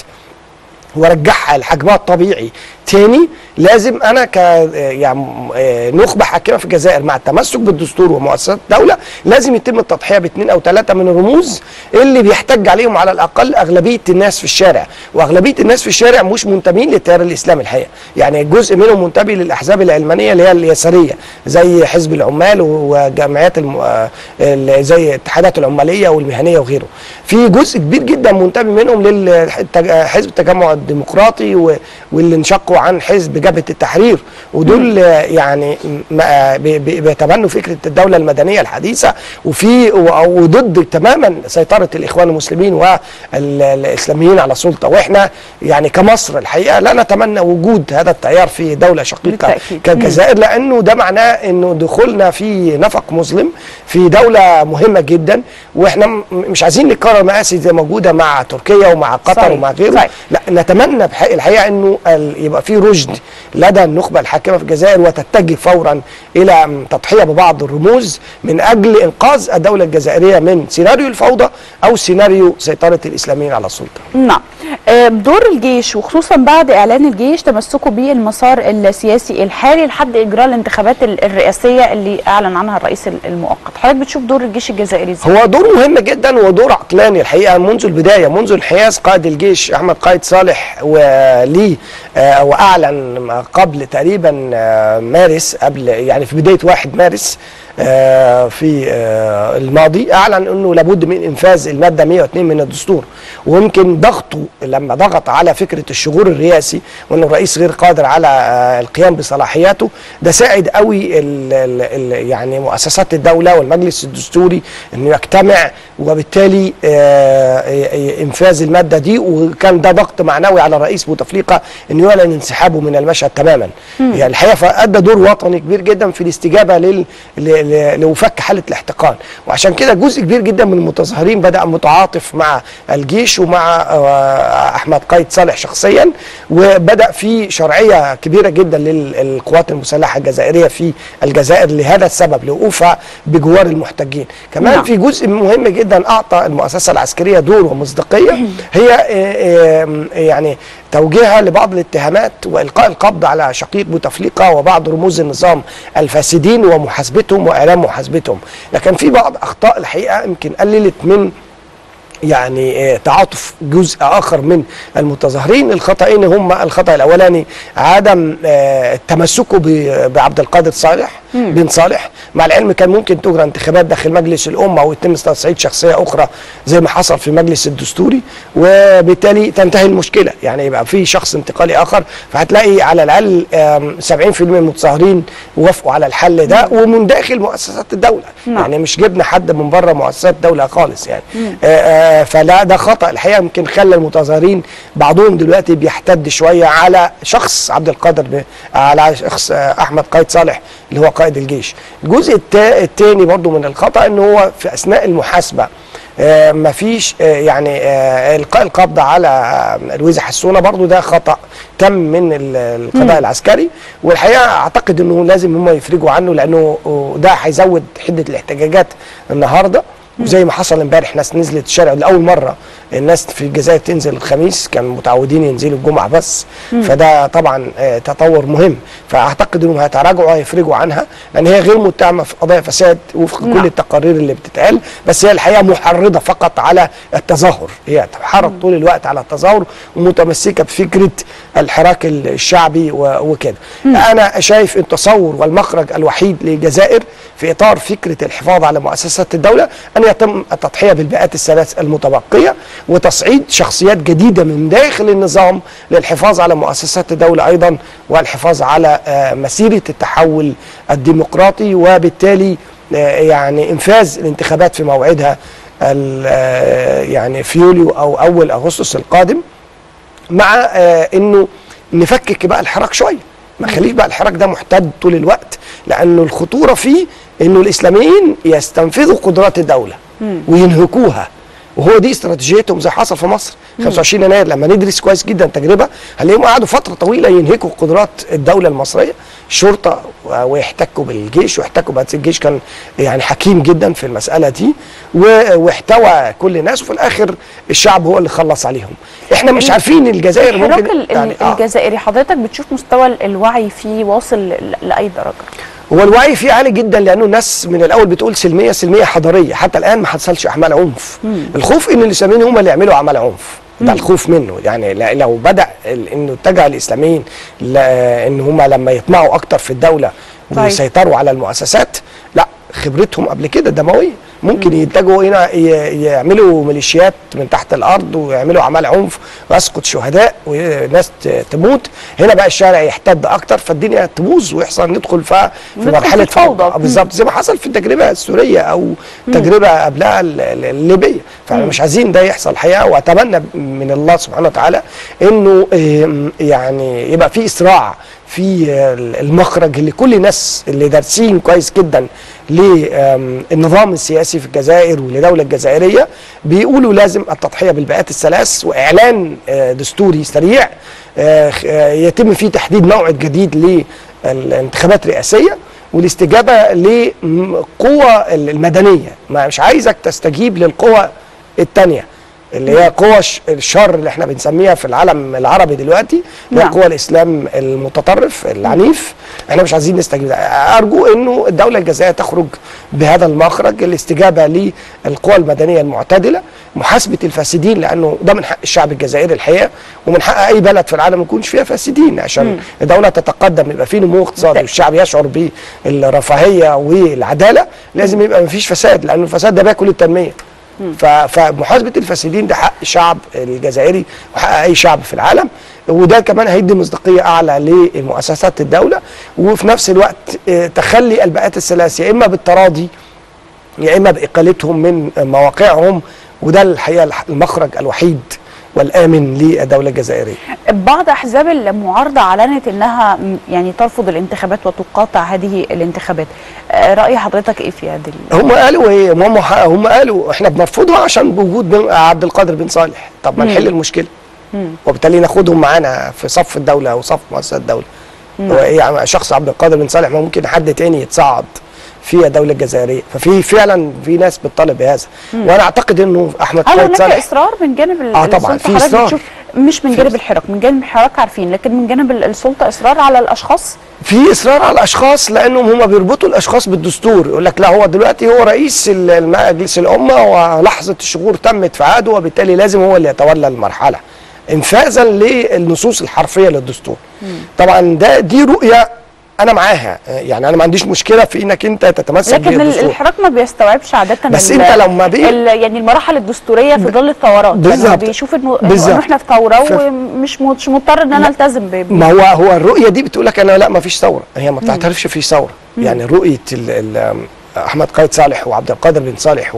وارجعها لحجمها الطبيعي تاني لازم انا ك يعني آه، نخبه حاكمه في الجزائر مع التمسك بالدستور ومؤسسات الدوله لازم يتم التضحيه باثنين او ثلاثه من الرموز اللي بيحتج عليهم على الاقل اغلبيه الناس في الشارع واغلبيه الناس في الشارع مش منتمين للتيار الاسلامي الحقيقه يعني جزء منهم منتمي للاحزاب العلمانيه اللي هي اليساريه زي حزب العمال وجمعيات الم... آه، ال- زي الاتحادات العماليه والمهنيه وغيره في جزء كبير جدا منتمي منهم لحزب التجمع الديمقراطي و... واللي انشقوا عن حزب جبهه التحرير ودول آه، يعني م- آه، بي- بي- بيتبنوا فكره الدوله المدنيه الحديثه وفي و- وضد تماما سيطره الاخوان المسلمين والاسلاميين على السلطه واحنا يعني كمصر الحقيقه لا نتمنى وجود هذا التيار في دوله شقيقه بالتأكيد. كالجزائر لانه ده معناه انه دخولنا في نفق مظلم في دوله مهمه جدا واحنا م- مش عايزين نكرر مآسي زي موجوده مع تركيا ومع قطر صحيح. ومع غيره صحيح. لا نتمنى بحق الحقيقه انه ال- يبقى في رشد لدى النخبه الحاكمه في الجزائر وتتجه فورا الى م- تضحيه ببعض الرموز من اجل انقاذ الدوله الجزائريه من سيناريو الفوضى او سيناريو سيطره الاسلاميين على السلطه. نعم آه، دور الجيش وخصوصا بعد اعلان الجيش تمسكه بالمسار السياسي الحالي لحد اجراء الانتخابات ال- الرئاسيه اللي اعلن عنها الرئيس ال- المؤقت حضرتك بتشوف دور الجيش الجزائري ازاي هو دور مهم جدا ودور عقلاني الحقيقه منذ البدايه منذ انحياز قائد الجيش احمد قائد صالح وليه آه، واعلن قبل تقريبا آه، مارس قبل يعني في بدايه 1 مارس آه، في آه، الماضي اعلن انه لابد من انفاذ الماده 102 من الدستور ويمكن ضغطه لما ضغط على فكره الشغور الرئاسي وانه الرئيس غير قادر على آه، القيام بصلاحياته ده ساعد قوي ال ال ال يعني مؤسسات الدوله والمجلس الدستوري انه يجتمع وبالتالي آه، ي- ي- انفاذ الماده دي وكان ده ضغط معنوي على الرئيس بوتفليقه انه يعلن انسحابه من المشهد تماما يعني الحقيقه فادى دور وطني كبير جدا في الاستجابه لل ل- ل- لوفك حاله الاحتقان وعشان كده جزء كبير جدا من المتظاهرين بدا متعاطف مع الجيش ومع آه، احمد قايد صالح شخصيا وبدا في شرعيه كبيره جدا للقوات المسلحه الجزائريه في الجزائر لهذا السبب لوقوفها بجوار المحتجين كمان نعم. في جزء مهم جدا اعطى المؤسسه العسكريه دور ومصداقيه هي آه، آه، يعني توجيهها لبعض الاتهامات والقاء القبض على شقيق بوتفليقه وبعض رموز النظام الفاسدين ومحاسبتهم واعلام محاسبتهم لكن في بعض اخطاء الحقيقه يمكن قللت من يعني آه، تعاطف جزء اخر من المتظاهرين الخطأين هم الخطأ الاولاني عدم آه، تمسكه ب- بعبد القادر صالح بن صالح مع العلم كان ممكن تجرى انتخابات داخل مجلس الامه ويتم تصعيد شخصيه اخرى زي ما حصل في المجلس الدستوري وبالتالي تنتهي المشكله يعني يبقى في شخص انتقالي اخر فهتلاقي على الاقل آم، 70% من المتظاهرين وافقوا على الحل ده ومن داخل مؤسسات الدوله نعم. يعني مش جبنا حد من بره مؤسسات الدوله خالص يعني آه آه فلا ده خطا الحقيقه يمكن خلى المتظاهرين بعضهم دلوقتي بيحتد شويه على شخص عبد القادر ب- على شخص آه احمد قائد صالح اللي هو قائد الجيش الجزء التا- الثاني برضو من الخطا ان هو في اثناء المحاسبه آه مفيش آه يعني آه القاء القبض على آه لويزا حسونه برضو ده خطا تم من ال- القضاء العسكري والحقيقه اعتقد انه لازم هم يفرجوا عنه لانه آه، ده هيزود حده الاحتجاجات النهارده وزي ما حصل امبارح ناس نزلت الشارع لاول مره الناس في الجزائر تنزل الخميس كانوا متعودين ينزلوا الجمعه بس فده طبعا آه، تطور مهم فاعتقد انهم هيتراجعوا وهيفرجوا عنها لان هي غير متهمه في قضايا فساد وفق نعم. كل التقارير اللي بتتقال بس هي الحقيقه محرضه فقط على التظاهر هي تحرض طول الوقت على التظاهر ومتمسكه بفكره الحراك الشعبي و- وكده انا شايف التصور والمخرج الوحيد للجزائر في اطار فكره الحفاظ على مؤسسات الدوله ان يتم التضحيه بالبيئات الثلاث المتبقيه وتصعيد شخصيات جديده من داخل النظام للحفاظ على مؤسسات الدوله ايضا والحفاظ على آه، مسيره التحول الديمقراطي وبالتالي آه، يعني انفاذ الانتخابات في موعدها ال- آه، يعني في يوليو او اول اغسطس القادم مع آه انه نفكك بقى الحراك شويه ما خليش بقى الحراك ده محتد طول الوقت لانه الخطوره فيه انه الاسلاميين يستنفذوا قدرات الدوله وينهكوها وهو دي استراتيجيتهم زي حصل في مصر 25 يناير لما ندرس كويس جدا تجربه هنلاقيهم قعدوا فتره طويله ينهكوا قدرات الدوله المصريه الشرطه و- ويحتكوا بالجيش ويحتكوا بس الجيش كان يعني حكيم جدا في المساله دي و- واحتوى كل الناس وفي الاخر الشعب هو اللي خلص عليهم احنا مش عارفين الجزائر الحراك ممكن ال- ال- آه. الجزائري حضرتك بتشوف مستوى ال- الوعي فيه واصل ل- لاي درجه هو الوعي فيه عالي جدا لانه الناس من الاول بتقول سلميه سلميه حضاريه حتى الان ما حصلش اعمال عنف الخوف ان الاسلاميين هم اللي يعملوا اعمال عنف ده الخوف منه يعني لا- لو بدا ال- انه اتجه الاسلاميين لا- ان هم لما يطمعوا اكتر في الدوله طيب. ويسيطروا على المؤسسات لا خبرتهم قبل كده دمويه ممكن يتجهوا هنا ي- يعملوا ميليشيات من تحت الارض ويعملوا اعمال عنف ويسقط شهداء وناس ت- تموت هنا بقى الشارع يحتد اكتر فالدنيا تبوظ ويحصل ندخل ف- في ندخل مرحله في الفوضى. فوضى بالظبط زي ما حصل في التجربه السوريه او تجربه قبلها ال- ال- الليبيه فاحنا مش عايزين ده يحصل الحقيقه واتمنى من الله سبحانه وتعالى انه آم، يعني يبقى في اسراع في ال- المخرج اللي كل الناس اللي دارسين كويس جدا للنظام السياسي في الجزائر ولدوله الجزائريه بيقولوا لازم التضحيه بالبيئات الثلاث واعلان آه، دستوري سريع آه، خ- آه، يتم فيه تحديد موعد جديد للانتخابات الرئاسيه والاستجابه للقوى المدنيه ما مش عايزك تستجيب للقوى الثانيه اللي هي قوى ش- الشر اللي احنا بنسميها في العالم العربي دلوقتي اللي هي نعم. قوى الاسلام المتطرف العنيف احنا مش عايزين نستجيب ده. ارجو انه الدوله الجزائريه تخرج بهذا المخرج الاستجابه للقوى المدنيه المعتدله محاسبه الفاسدين لانه ده من حق الشعب الجزائري الحقيقه ومن حق اي بلد في العالم ما يكونش فيها فاسدين عشان الدوله تتقدم يبقى في نمو اقتصادي والشعب يشعر بالرفاهيه والعداله لازم يبقى ما فيش فساد لانه الفساد ده بياكل التنميه ف- فمحاسبه الفاسدين ده حق الشعب الجزائري وحق اي شعب في العالم وده كمان هيدي مصداقيه اعلى لمؤسسات الدوله وفي نفس الوقت آه، تخلي البيئات الثلاث يا اما بالتراضي يا اما باقالتهم من مواقعهم وده الحقيقه الح- المخرج الوحيد والامن للدوله الجزائريه بعض احزاب المعارضه اعلنت انها م- يعني ترفض الانتخابات وتقاطع هذه الانتخابات آه، راي حضرتك ايه في هذه ال- هم قالوا ايه هم هم قالوا احنا بنرفضها عشان بوجود بن عبد القادر بن صالح طب ما نحل المشكله وبالتالي ناخدهم معانا في صف الدوله او صف مؤسسات الدوله هو ايه يعني شخص عبد القادر بن صالح ما ممكن حد تاني يتصعد في الدوله الجزائريه ففي فعلا في ناس بتطالب بهذا وانا اعتقد انه احمد هل قائد هناك صالح اصرار من جانب ال- آه طبعاً، السلطه في حضرتك إصرار. بتشوف مش من في جانب إصرار. الحراك من جانب الحراك عارفين لكن من جانب ال- السلطه اصرار على الاشخاص في اصرار على الاشخاص لانهم هم بيربطوا الاشخاص بالدستور يقول لك لا هو دلوقتي هو رئيس ال- مجلس الامه ولحظه الشهور تمت في عهده وبالتالي لازم هو اللي يتولى المرحله انفاذا للنصوص الحرفيه للدستور طبعا ده دي رؤيه انا معاها يعني انا ما عنديش مشكله في انك انت تتمسك لكن ال- بالدستور الحراك ما بيستوعبش عاده بس ال- أنت لما بي- ال- يعني المراحل الدستوريه في ظل الثورات يعني بالظبط. بيشوف انه إنه- بالظبط. انه احنا في ثوره ف- ومش مش مضطر ان انا التزم ب- ب- ما هو هو الرؤيه دي بتقول لك انا لا ما فيش ثوره هي ما بتعترفش في ثوره يعني رؤيه ال ال احمد قايد صالح وعبد القادر بن صالح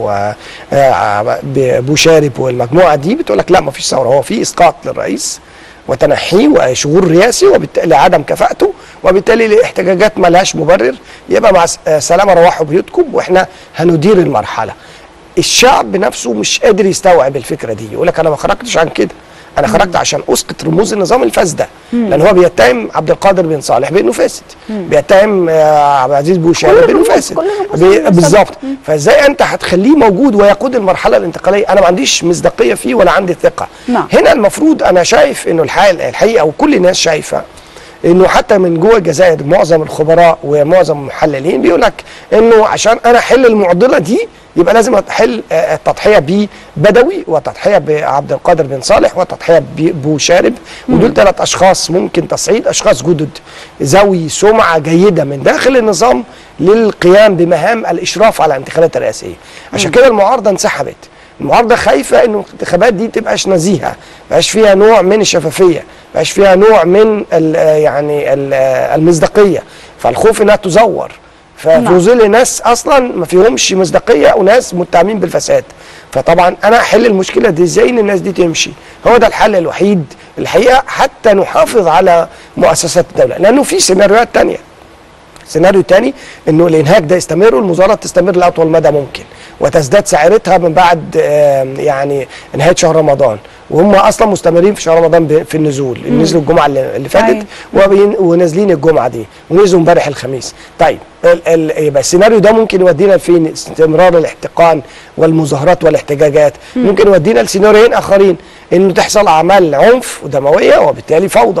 وابو شارب والمجموعه دي بتقول لك لا ما فيش ثوره هو في اسقاط للرئيس وتنحيه وشغور رئاسي وبالتالي عدم كفاءته وبالتالي لاحتجاجات ما لهاش مبرر يبقى مع س- آه سلامه روحوا بيوتكم واحنا هندير المرحله الشعب نفسه مش قادر يستوعب الفكره دي يقول لك انا ما خرجتش عن كده انا خرجت عشان اسقط رموز النظام الفاسده لان هو بيتهم عبد القادر بن صالح بانه فاسد بيتهم آه، عبد العزيز بوشارة كل بانه الرموز- فاسد كل الرموز بي- الفاسدة. بالظبط فازاي انت هتخليه موجود ويقود المرحله الانتقاليه انا ما عنديش مصداقيه فيه ولا عندي ثقه نعم. هنا المفروض انا شايف انه الحقيقه الحقيقه وكل الناس شايفه انه حتى من جوه الجزائر معظم الخبراء ومعظم المحللين بيقول لك انه عشان انا احل المعضله دي يبقى لازم احل آه، التضحيه ببدوي وتضحيه بعبد القادر بن صالح وتضحيه ببو شارب ودول ثلاث اشخاص ممكن تصعيد اشخاص جدد ذوي سمعه جيده من داخل النظام للقيام بمهام الاشراف على الانتخابات الرئاسيه عشان كده المعارضه انسحبت المعارضه خايفه انه الانتخابات دي تبقاش نزيهه ما يبقاش فيها نوع من الشفافيه ما يبقاش فيها نوع من ال يعني ال المصداقيه فالخوف انها تزور ففي نعم. ظل ناس اصلا ما فيهمش مصداقيه وناس متهمين بالفساد فطبعا انا احل المشكله دي ازاي ان الناس دي تمشي هو ده الحل الوحيد الحقيقه حتى نحافظ على مؤسسات الدوله لانه في سيناريوهات تانية سيناريو تاني انه الانهاك ده يستمر والمظاهرات تستمر لاطول مدى ممكن وتزداد سعرتها من بعد آم، يعني نهايه شهر رمضان وهم اصلا مستمرين في شهر رمضان ب- في النزول نزلوا الجمعه اللي اللي فاتت أيوة. وبين- ونازلين الجمعه دي ونزلوا امبارح الخميس طيب ال ال يبقى السيناريو ده ممكن يودينا لفين استمرار الاحتقان والمظاهرات والاحتجاجات ممكن يودينا لسيناريوهين اخرين انه تحصل اعمال عنف ودمويه وبالتالي فوضى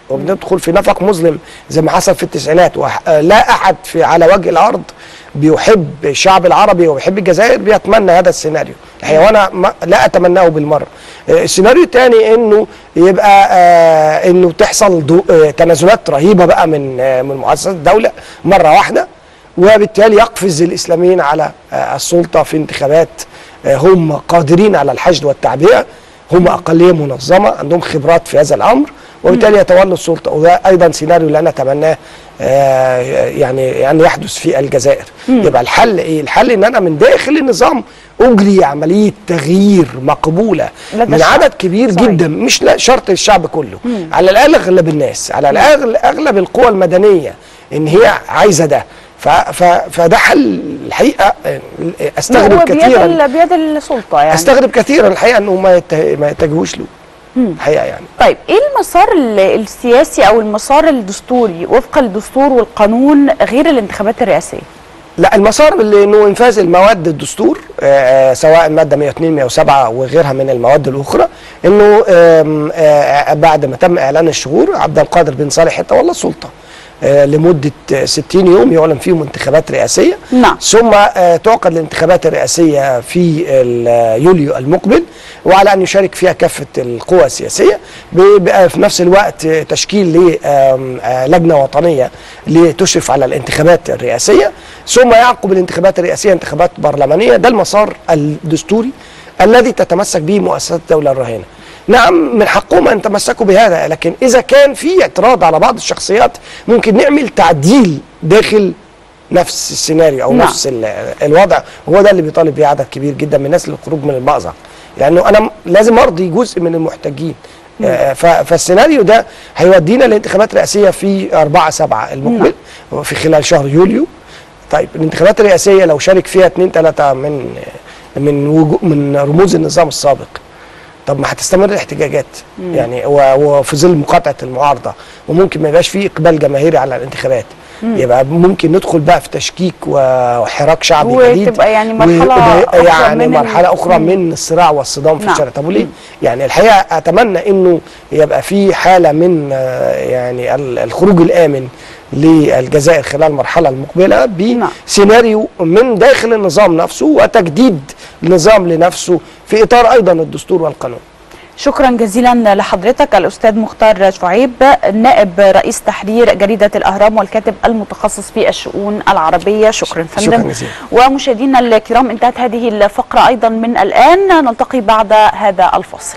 وبندخل في نفق مظلم زي ما حصل في التسعينات ولا احد في على وجه الارض بيحب الشعب العربي وبيحب الجزائر بيتمنى هذا السيناريو الحقيقه وانا ما- لا اتمناه بالمره آه، السيناريو الثاني انه يبقى آه انه تحصل دو- آه تنازلات رهيبه بقى من آه من مؤسسات الدوله مره واحده وبالتالي يقفز الاسلاميين على آه السلطه في انتخابات آه هم قادرين على الحشد والتعبئه هم اقليه منظمه عندهم خبرات في هذا الامر وبالتالي يتولوا السلطه وده ايضا سيناريو اللي انا اتمناه آه، يعني ان يحدث في الجزائر يبقى الحل ايه الحل ان انا من داخل النظام اجري عمليه تغيير مقبوله لدى من الشعب. عدد كبير صحيح. جدا مش لا شرط الشعب كله على الاقل اغلب الناس على الاقل اغلب القوى المدنيه ان هي عايزه ده ف ف فده حل الحقيقه آه، استغرب هو بيد كثيرا ال- بيد السلطه يعني استغرب كثيرا الحقيقه انه ما يت- ما يتجهوش له الحقيقه يعني طيب ايه المسار ال- السياسي او المسار الدستوري وفق الدستور والقانون غير الانتخابات الرئاسيه لا المسار اللي انه انفاذ المواد الدستور آه، سواء الماده 102 107 وغيرها من المواد الاخرى انه آم، آه، بعد ما تم اعلان الشهور عبد القادر بن صالح يتولى السلطه آه، لمده آه، 60 يوم يعلن فيهم انتخابات رئاسيه نعم. ثم آه، تعقد الانتخابات الرئاسيه في ال- يوليو المقبل وعلى ان يشارك فيها كافه القوى السياسيه بيبقى في نفس الوقت آه، تشكيل لجنه وطنيه لتشرف على الانتخابات الرئاسيه ثم يعقب الانتخابات الرئاسيه انتخابات برلمانيه ده المسار الدستوري الذي تتمسك به مؤسسات الدوله الراهنه نعم من حقهم ان يتمسكوا بهذا لكن اذا كان في اعتراض على بعض الشخصيات ممكن نعمل تعديل داخل نفس السيناريو او نعم. نفس ال- الوضع هو ده اللي بيطالب بيه عدد كبير جدا من الناس للخروج من المأزق لانه انا م- لازم ارضي جزء من المحتجين آه، ف- فالسيناريو ده هيودينا لانتخابات رئاسيه في 4 7 المقبل في خلال شهر يوليو طيب الانتخابات الرئاسيه لو شارك فيها اثنين ثلاثه من من وجو من رموز النظام السابق طب ما هتستمر الاحتجاجات يعني و- وفي ظل مقاطعه المعارضه وممكن ما يبقاش فيه اقبال جماهيري على الانتخابات يبقى ممكن ندخل بقى في تشكيك وحراك شعبي جديد وتبقى يعني مرحلة ويبقى أخرى يعني من ال- مرحله اخرى مم. من الصراع والصدام في نعم. الشارع طب وليه؟ يعني الحقيقه اتمنى انه يبقى في حاله من آه، يعني ال- الخروج الامن للجزائر خلال المرحله المقبله نعم. بسيناريو من داخل النظام نفسه وتجديد النظام لنفسه في اطار ايضا الدستور والقانون شكرا جزيلا لحضرتك الاستاذ مختار شعيب نائب رئيس تحرير جريده الاهرام والكاتب المتخصص في الشؤون العربيه شكرا شكرا فندم جزيلا. ومشاهدينا الكرام انتهت هذه الفقره ايضا من الان نلتقي بعد هذا الفاصل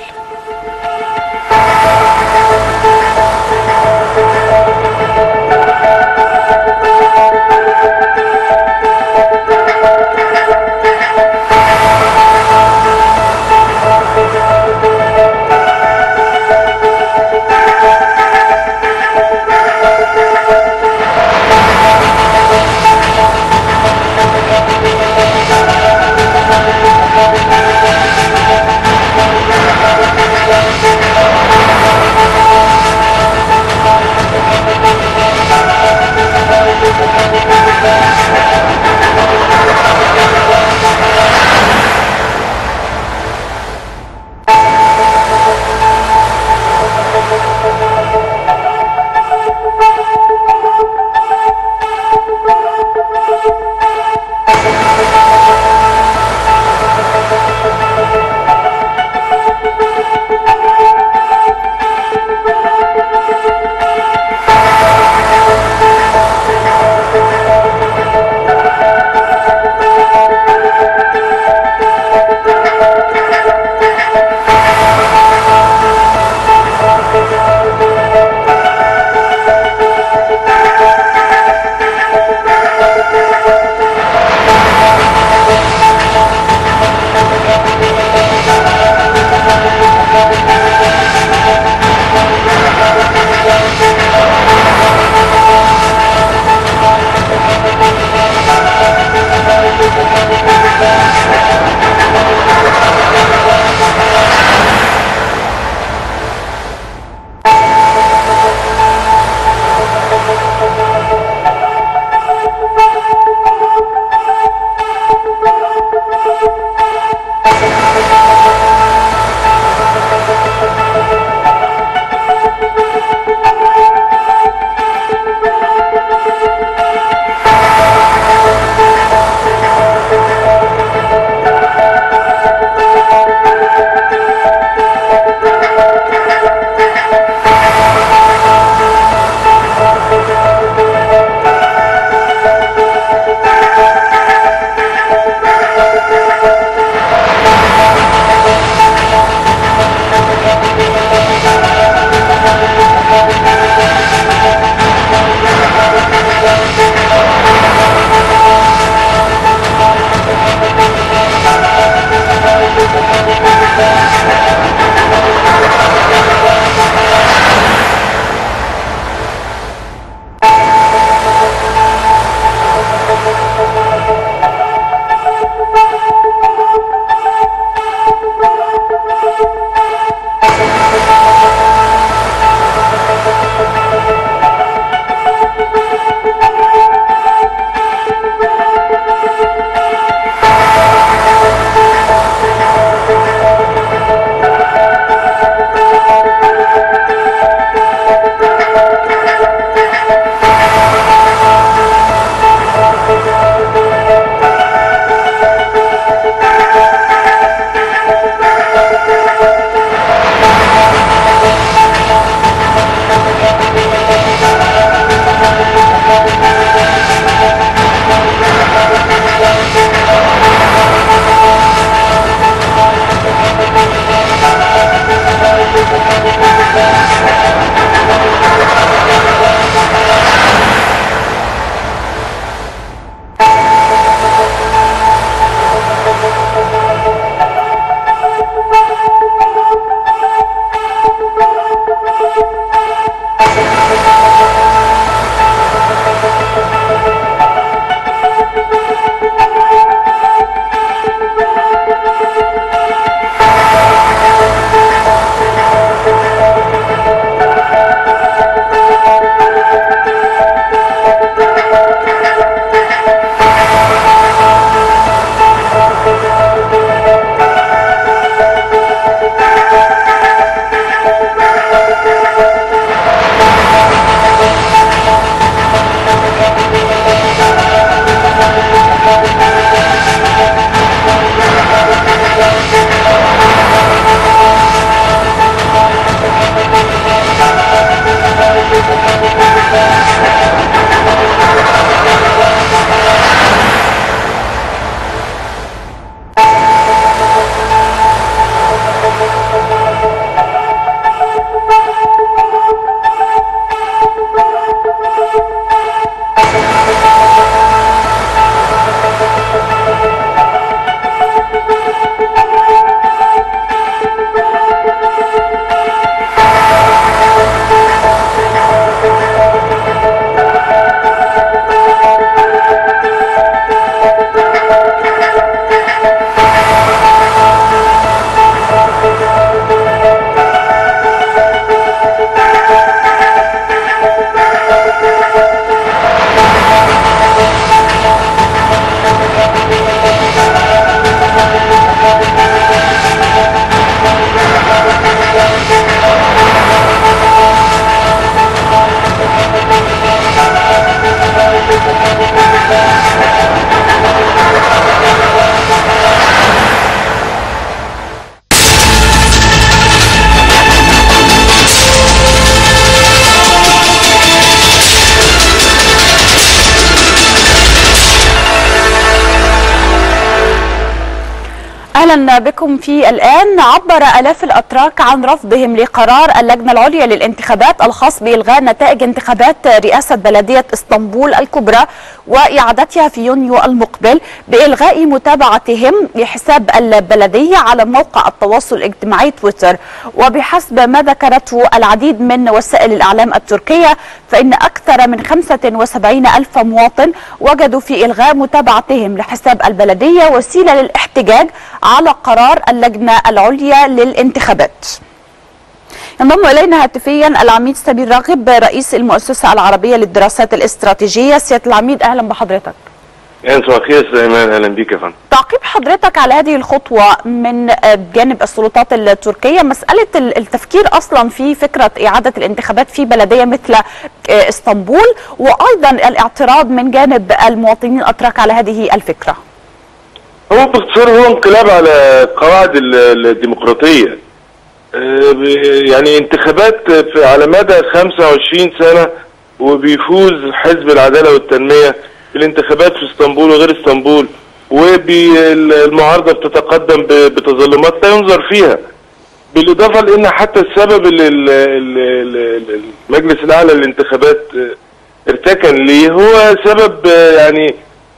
اهلا بكم في الان عبر الاف الاتراك عن رفضهم لقرار اللجنه العليا للانتخابات الخاص بالغاء نتائج انتخابات رئاسه بلديه اسطنبول الكبرى واعادتها في يونيو المقبل بالغاء متابعتهم لحساب البلديه على موقع التواصل الاجتماعي تويتر وبحسب ما ذكرته العديد من وسائل الاعلام التركيه فان اكثر من 75 الف مواطن وجدوا في الغاء متابعتهم لحساب البلديه وسيله للاحتجاج على قرار اللجنة العليا للانتخابات ينضم إلينا هاتفيا العميد سمير راغب رئيس المؤسسة العربية للدراسات الاستراتيجية سيادة العميد أهلا بحضرتك اهلا صباح الخير سليمان اهلا بيك يا فندم تعقيب حضرتك على هذه الخطوة من جانب السلطات التركية مسألة التفكير أصلا في فكرة إعادة الانتخابات في بلدية مثل اسطنبول وأيضا الاعتراض من جانب المواطنين الأتراك على هذه الفكرة هو باختصار هو انقلاب على قواعد الديمقراطية يعني انتخابات على مدى 25 سنة وبيفوز حزب العدالة والتنمية في الانتخابات في اسطنبول وغير اسطنبول والمعارضة بتتقدم بتظلمات لا ينظر فيها بالإضافة لأن حتى السبب اللي المجلس الأعلى للانتخابات ارتكن ليه هو سبب يعني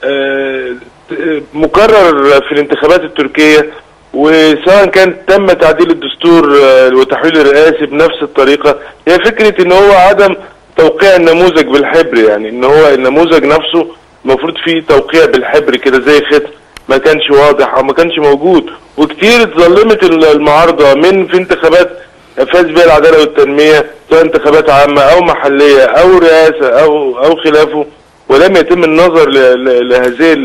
مكرر في الانتخابات التركية وسواء كان تم تعديل الدستور وتحويل الرئاسي بنفس الطريقة هي فكرة ان هو عدم توقيع النموذج بالحبر يعني ان هو النموذج نفسه المفروض فيه توقيع بالحبر كده زي ختم ما كانش واضح او ما كانش موجود وكتير اتظلمت المعارضة من في انتخابات فاز بها العدالة والتنمية سواء انتخابات عامة او محلية او رئاسة او او خلافه ولم يتم النظر لهذه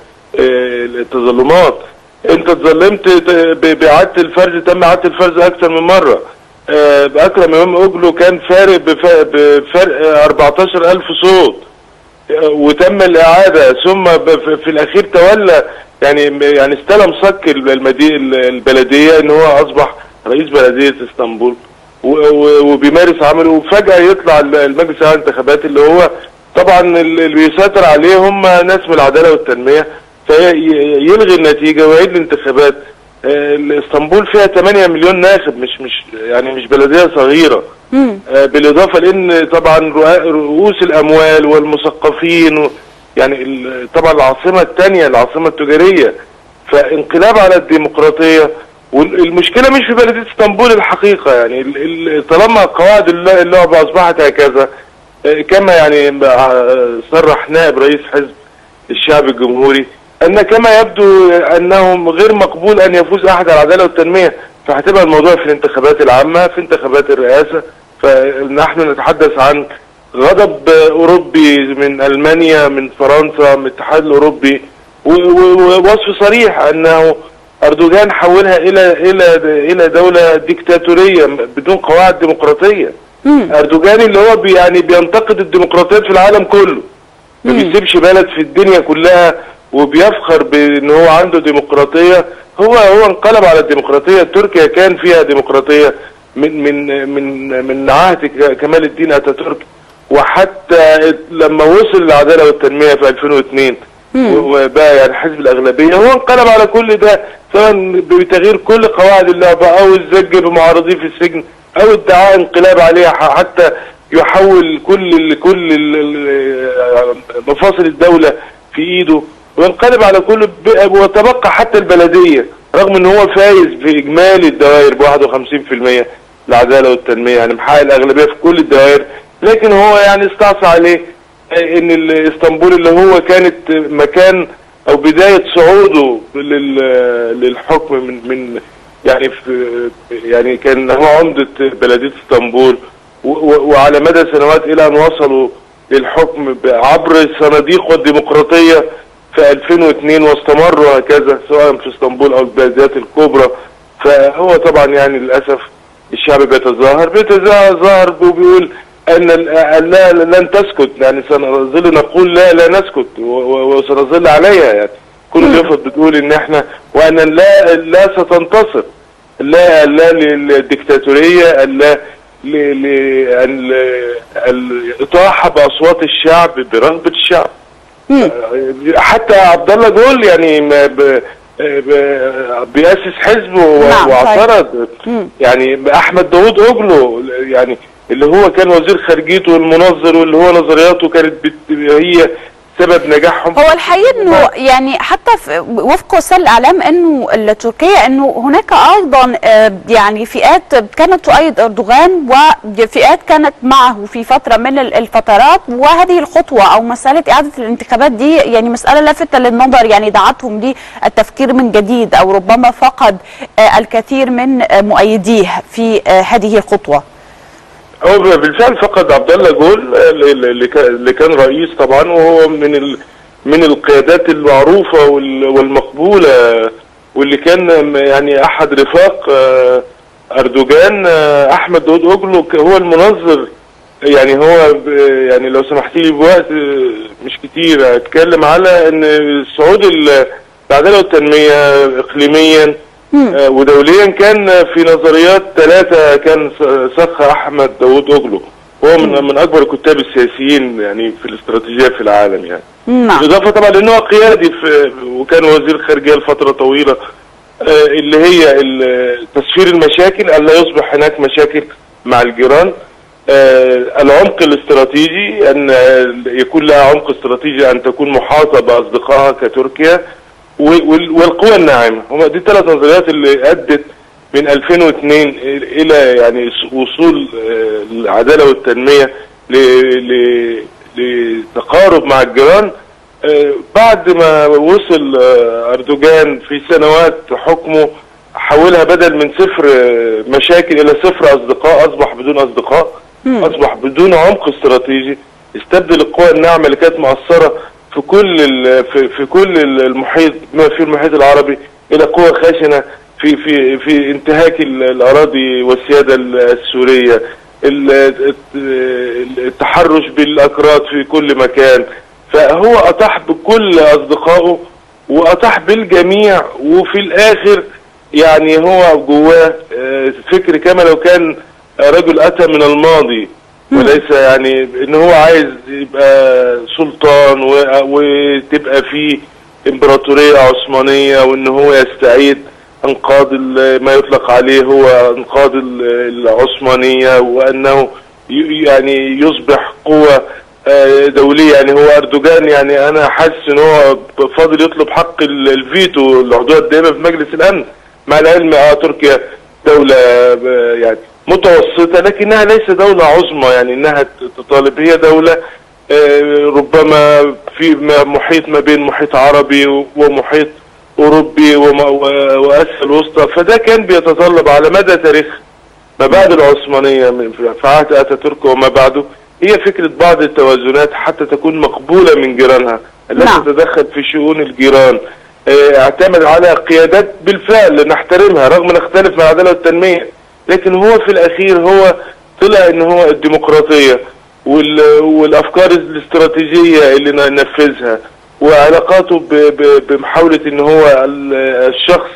التظلمات انت اتظلمت باعاده الفرز تم اعاده الفرز اكثر من مره اكرم امام اوجلو كان فارق بفرق 14000 صوت وتم الاعاده ثم في الاخير تولى يعني يعني استلم صك المدينه البلديه ان هو اصبح رئيس بلديه اسطنبول وبيمارس عمله وفجاه يطلع المجلس الاعلى للانتخابات اللي هو طبعا اللي بيسيطر عليه هم ناس من العداله والتنميه فيلغي النتيجه ويعيد الانتخابات اسطنبول فيها 8 مليون ناخب مش مش يعني مش بلديه صغيره بالاضافه لان طبعا رؤوس الاموال والمثقفين و يعني طبعا العاصمه الثانيه العاصمه التجاريه فانقلاب على الديمقراطيه والمشكله مش في بلديه اسطنبول الحقيقه يعني طالما قواعد اللعبه اصبحت هكذا كما يعني صرح نائب رئيس حزب الشعب الجمهوري ان كما يبدو انهم غير مقبول ان يفوز احد على العداله والتنميه فهتبقى الموضوع في الانتخابات العامه في انتخابات الرئاسه فنحن نتحدث عن غضب اوروبي من المانيا من فرنسا من الاتحاد الاوروبي ووصف صريح انه اردوغان حولها الى الى الى دوله ديكتاتوريه بدون قواعد ديمقراطيه اردوغان اللي هو بي يعني بينتقد الديمقراطيات في العالم كله ما بيسيبش بلد في الدنيا كلها وبيفخر بان هو عنده ديمقراطيه هو هو انقلب على الديمقراطيه تركيا كان فيها ديمقراطيه من من من من عهد كمال الدين اتاتورك وحتى لما وصل للعداله والتنميه في 2002 وبقى يعني حزب الاغلبيه هو انقلب على كل ده سواء بتغيير كل قواعد اللعبه او الزج بمعارضيه في السجن او ادعاء انقلاب عليها حتى يحول كل كل مفاصل الدوله في ايده وينقلب على كل وتبقى حتى البلديه رغم ان هو فايز في اجمالي الدوائر ب 51% العداله والتنميه يعني محقق الاغلبيه في كل الدوائر لكن هو يعني استعصى عليه ان اسطنبول اللي هو كانت مكان او بدايه صعوده للحكم من من يعني في يعني كان هو عمده بلديه اسطنبول وعلى مدى سنوات الى ان وصلوا للحكم عبر الصناديق والديمقراطيه في 2002 واستمروا هكذا سواء في اسطنبول او البلديات الكبرى فهو طبعا يعني للاسف الشعب بيتظاهر بيتظاهر وبيقول ان لا لن تسكت يعني سنظل نقول لا لا نسكت وسنظل عليها يعني كل اليافط بتقول ان احنا وان لا لا ستنتصر لا لا للديكتاتوريه لا الاطاحه باصوات الشعب برغبه الشعب حتى عبد الله جول يعني آه، ب- بيأسس حزب و- نعم، واعترض مم. يعني احمد داوود اوجلو يعني اللي هو كان وزير خارجيته والمنظر واللي هو نظرياته كانت بت- هي سبب نجاحهم هو الحقيقه انه يعني حتى في وفق وسائل الاعلام انه التركيه انه هناك ايضا آه، يعني فئات كانت تؤيد اردوغان وفئات كانت معه في فتره من ال- الفترات وهذه الخطوه او مساله اعاده الانتخابات دي يعني مساله لافته للنظر يعني دعتهم للتفكير من جديد او ربما فقد آه، الكثير من آه، مؤيديه في آه، هذه الخطوه. هو بالفعل فقد عبد الله جول اللي اللي كان- اللي كان رئيس طبعا وهو من ال من القيادات المعروفه وال- والمقبوله واللي كان يعني احد رفاق آه، اردوغان آه، احمد داود اوغلو ك- هو المنظر يعني هو ب- يعني لو سمحت لي بوقت آه، مش كتير اتكلم على ان صعود ال- العداله والتنميه اقليميا آه، ودوليا كان في نظريات ثلاثة كان س- سخها أحمد داوود أوغلو هو من من أكبر الكتاب السياسيين يعني في الاستراتيجية في العالم يعني نعم بالإضافة طبعا لأنه هو قيادي في وكان وزير خارجية لفترة طويلة آه، اللي هي ال- تسفير المشاكل ألا يصبح هناك مشاكل مع الجيران آه، العمق الاستراتيجي أن آه، يكون لها عمق استراتيجي أن تكون محاطة بأصدقائها كتركيا و- وال- والقوى الناعمة هما دي الثلاث نظريات اللي أدت من 2002 إلى يعني س- وصول آه، العدالة والتنمية ل- ل- لتقارب مع الجيران آه، بعد ما وصل آه، أردوغان في سنوات حكمه حولها بدل من صفر آه، مشاكل إلى صفر أصدقاء أصبح بدون أصدقاء أصبح بدون عمق استراتيجي استبدل القوى الناعمة اللي كانت مؤثرة في كل ال- في, في كل ال- المحيط ما في المحيط العربي إلى قوى خشنة في في في انتهاك ال- الأراضي والسيادة ال- السورية ال- الت- التحرش بالأكراد في كل مكان فهو أطاح بكل أصدقائه وأطاح بالجميع وفي الآخر يعني هو جواه آه، فكر كما لو كان رجل أتى من الماضي وليس يعني ان هو عايز يبقى سلطان و- وتبقى فيه امبراطورية عثمانية وان هو يستعيد انقاض ال- ما يطلق عليه هو انقاض ال- العثمانية وانه ي- يعني يصبح قوة آه، دولية يعني هو اردوغان يعني انا حاسس ان هو فاضل يطلب حق ال- الفيتو العضوية الدائمة في مجلس الامن مع العلم اه تركيا دولة آه، يعني متوسطة لكنها ليس دولة عظمى يعني انها تطالب هي دولة آه، ربما في ما- محيط ما بين محيط عربي و- ومحيط اوروبي وما- و- واسيا الوسطى فده كان بيتطلب على مدى تاريخ ما بعد العثمانية من- في عهد اتاتورك وما بعده هي فكرة بعض التوازنات حتى تكون مقبولة من جيرانها التي نعم. تتدخل في شؤون الجيران آه، اعتمد على قيادات بالفعل نحترمها رغم نختلف مع العدالة والتنمية لكن هو في الاخير هو طلع ان هو الديمقراطية وال- والافكار الاستراتيجية اللي ننفذها وعلاقاته ب- ب- بمحاولة ان هو ال- الشخص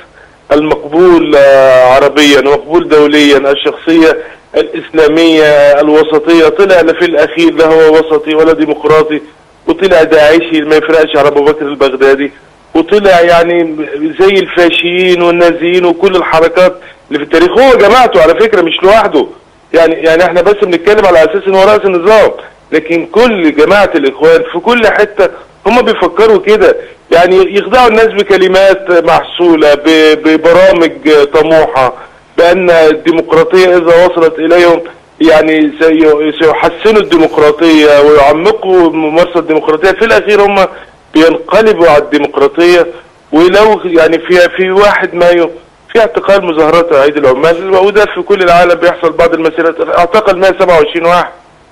المقبول آه، عربيا ومقبول دوليا الشخصية الإسلامية الوسطية طلع لا في الأخير لا هو وسطي ولا ديمقراطي وطلع داعشي ما يفرقش على أبو بكر البغدادي وطلع يعني زي الفاشيين والنازيين وكل الحركات اللي في التاريخ هو جماعته على فكرة مش لوحده يعني يعني احنا بس بنتكلم على اساس ان هو راس النظام لكن كل جماعة الاخوان في كل حتة هم بيفكروا كده يعني يخدعوا الناس بكلمات محصولة ب- ببرامج طموحة بان الديمقراطية اذا وصلت اليهم يعني سي- سيحسنوا الديمقراطية ويعمقوا ممارسة الديمقراطية في الاخير هم بينقلبوا على الديمقراطية ولو يعني في في واحد مايو في اعتقال مظاهرات عيد العمال وده في كل العالم بيحصل بعض المسيرات اعتقل 127 واحد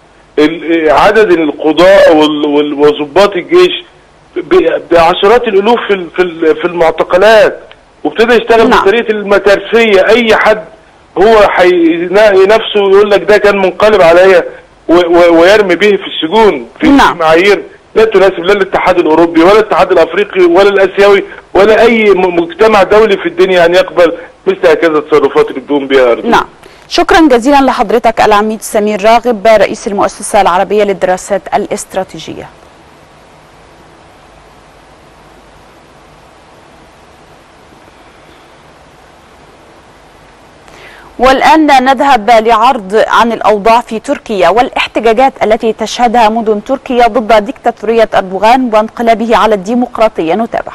ال- عدد القضاء وال- وال- وضباط الجيش ب- بعشرات الالوف في ال- في ال- في المعتقلات وابتدى يشتغل نعم. بطريقه المترفيه اي حد هو هيلاقي نفسه يقول لك ده كان منقلب عليا و- و- ويرمي به في السجون في نعم. معايير لا تناسب لا الاتحاد الاوروبي ولا الاتحاد الافريقي ولا الاسيوي ولا اي م- مجتمع دولي في الدنيا ان يقبل مثل هكذا التصرفات اللي بتقوم بها أردوغان. نعم شكرا جزيلا لحضرتك العميد سمير راغب رئيس المؤسسة العربية للدراسات الاستراتيجية والآن نذهب لعرض عن الأوضاع في تركيا والاحتجاجات التي تشهدها مدن تركيا ضد ديكتاتورية أردوغان وانقلابه على الديمقراطية نتابع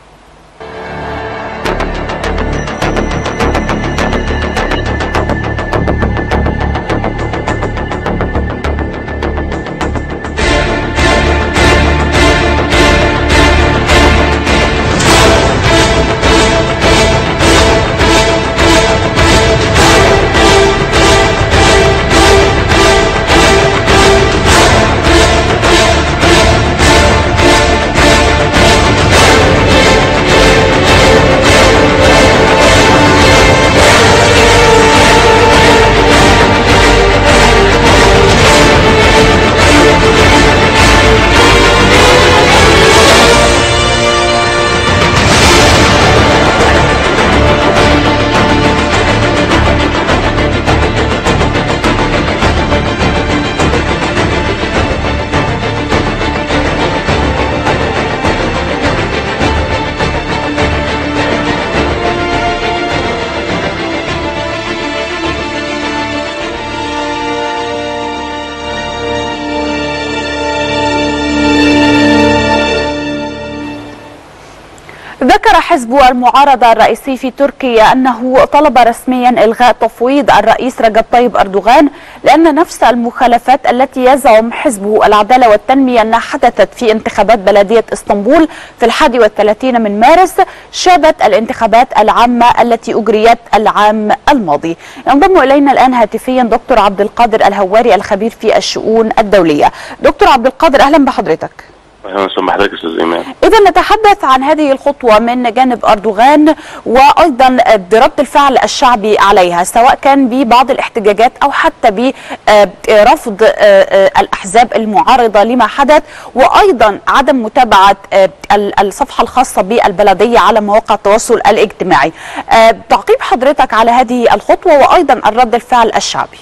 ذكر حزب المعارضة الرئيسي في تركيا أنه طلب رسميا إلغاء تفويض الرئيس رجب طيب أردوغان لأن نفس المخالفات التي يزعم حزبه العدالة والتنمية أنها حدثت في انتخابات بلدية اسطنبول في الحادي والثلاثين من مارس شابت الانتخابات العامة التي أجريت العام الماضي ينضم إلينا الآن هاتفيا دكتور عبد القادر الهواري الخبير في الشؤون الدولية دكتور عبد القادر أهلا بحضرتك اهلا وسهلا بحضرتك يا استاذ ايمان إذا نتحدث عن هذه الخطوة من جانب أردوغان وأيضا رد الفعل الشعبي عليها سواء كان ببعض الاحتجاجات أو حتى برفض الأحزاب المعارضة لما حدث وأيضا عدم متابعة الصفحة الخاصة بالبلدية على مواقع التواصل الاجتماعي تعقيب حضرتك على هذه الخطوة وأيضا الرد الفعل الشعبي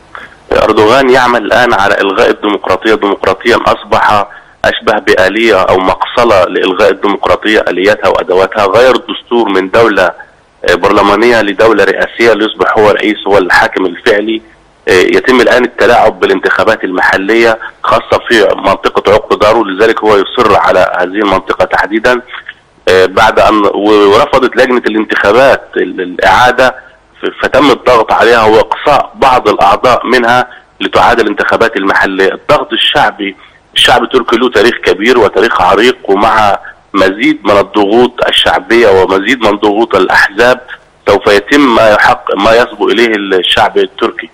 اردوغان يعمل الان على الغاء الديمقراطيه ديمقراطيا اصبح اشبه باليه او مقصله لالغاء الديمقراطيه الياتها وادواتها غير الدستور من دوله برلمانيه لدوله رئاسيه ليصبح هو الرئيس هو الحاكم الفعلي يتم الان التلاعب بالانتخابات المحليه خاصه في منطقه عقد دارو لذلك هو يصر على هذه المنطقه تحديدا بعد ان ورفضت لجنه الانتخابات الاعاده فتم الضغط عليها واقصاء بعض الاعضاء منها لتعاد الانتخابات المحليه الضغط الشعبي الشعب التركي له تاريخ كبير وتاريخ عريق ومع مزيد من الضغوط الشعبيه ومزيد من ضغوط الاحزاب سوف يتم ما يحق ما يصبو اليه الشعب التركي.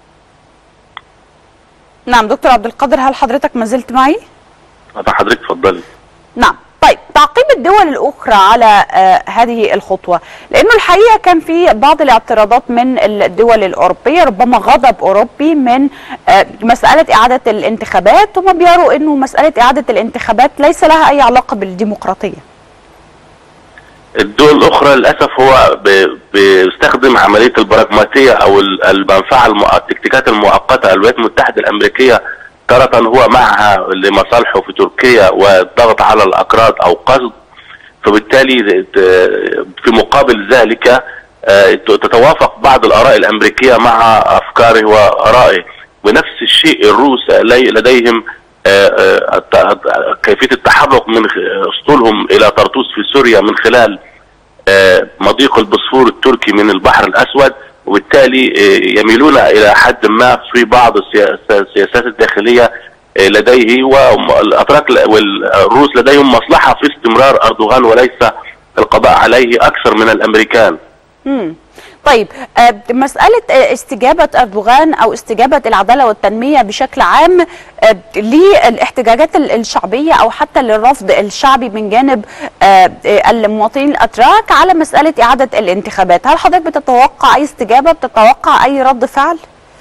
نعم دكتور عبد القادر هل حضرتك ما زلت معي؟ طبعا حضرتك اتفضلي. نعم طيب تعقيب الدول الأخرى على آه هذه الخطوة لأنه الحقيقة كان في بعض الاعتراضات من الدول الأوروبية ربما غضب أوروبي من آه مسألة إعادة الانتخابات هم بيروا أنه مسألة إعادة الانتخابات ليس لها أي علاقة بالديمقراطية الدول الأخرى للأسف هو بيستخدم عملية البراغماتية أو المنفعة التكتيكات المؤقتة الولايات المتحدة الأمريكية تارة هو معها لمصالحه في تركيا والضغط على الأكراد أو قصد فبالتالي في مقابل ذلك تتوافق بعض الآراء الأمريكية مع أفكاره وآرائه ونفس الشيء الروس لديهم كيفية التحرك من أسطولهم إلى طرطوس في سوريا من خلال مضيق البوسفور التركي من البحر الأسود وبالتالي يميلون الى حد ما في بعض السياسات الداخليه لديه والاتراك والروس لديهم مصلحه في استمرار اردوغان وليس القضاء عليه اكثر من الامريكان. مم. طيب مسألة استجابة أردوغان أو استجابة العدالة والتنمية بشكل عام للاحتجاجات الشعبية أو حتى للرفض الشعبي من جانب المواطنين الأتراك على مسألة إعادة الانتخابات هل حضرتك بتتوقع أي استجابة بتتوقع أي رد فعل؟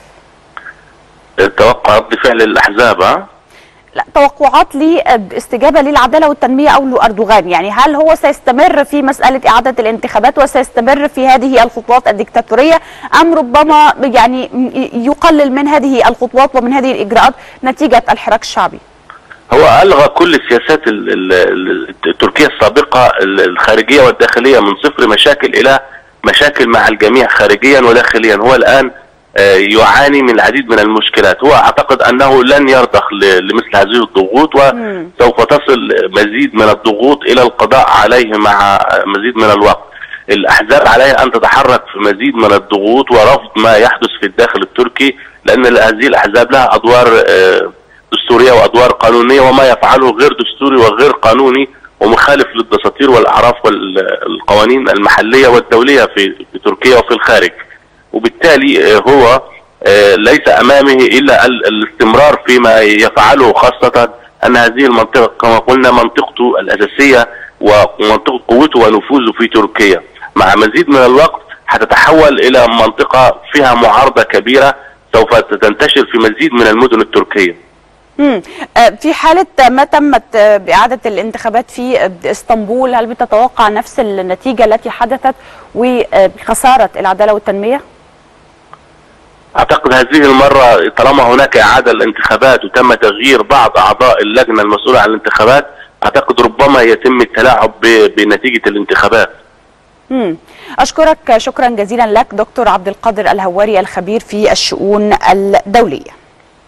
توقع رد فعل الأحزاب ها؟ لا توقعات لاستجابه للعداله والتنميه او لاردوغان يعني هل هو سيستمر في مساله اعاده الانتخابات وسيستمر في هذه الخطوات الدكتاتوريه ام ربما يعني يقلل من هذه الخطوات ومن هذه الاجراءات نتيجه الحراك الشعبي هو الغى كل السياسات التركيه السابقه الخارجيه والداخليه من صفر مشاكل الى مشاكل مع الجميع خارجيا وداخليا هو الان آه، يعاني من العديد من المشكلات هو اعتقد انه لن يرضخ ل- لمثل هذه الضغوط وسوف تصل مزيد من الضغوط الى القضاء عليه مع مزيد من الوقت الاحزاب عليها ان تتحرك في مزيد من الضغوط ورفض ما يحدث في الداخل التركي لان هذه الاحزاب لها ادوار آه، دستوريه وادوار قانونيه وما يفعله غير دستوري وغير قانوني ومخالف للدساتير والاعراف والقوانين المحليه والدوليه في في تركيا وفي الخارج وبالتالي آه، هو آه، ليس امامه الا ال- الاستمرار فيما يفعله خاصه ان هذه المنطقه كما قلنا منطقته الاساسيه ومنطقه قوته ونفوذه في تركيا مع مزيد من الوقت هتتحول الى منطقه فيها معارضه كبيره سوف تنتشر في مزيد من المدن التركيه مم. آه، في حالة ما تمت آه، بإعادة الانتخابات في آه، اسطنبول هل بتتوقع نفس النتيجة التي حدثت وخسارة العدالة والتنمية؟ اعتقد هذه المره طالما هناك اعاده للانتخابات وتم تغيير بعض اعضاء اللجنه المسؤوله عن الانتخابات اعتقد ربما يتم التلاعب ب- بنتيجه الانتخابات مم. أشكرك شكرا جزيلا لك دكتور عبد القادر الهواري الخبير في الشؤون الدولية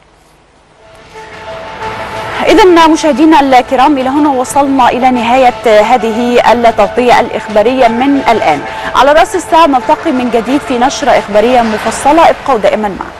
إذا مشاهدينا الكرام إلى هنا وصلنا إلى نهاية هذه التغطية الإخبارية من الآن على رأس الساعة نلتقي من جديد في نشرة إخبارية مفصلة ابقوا دائما معنا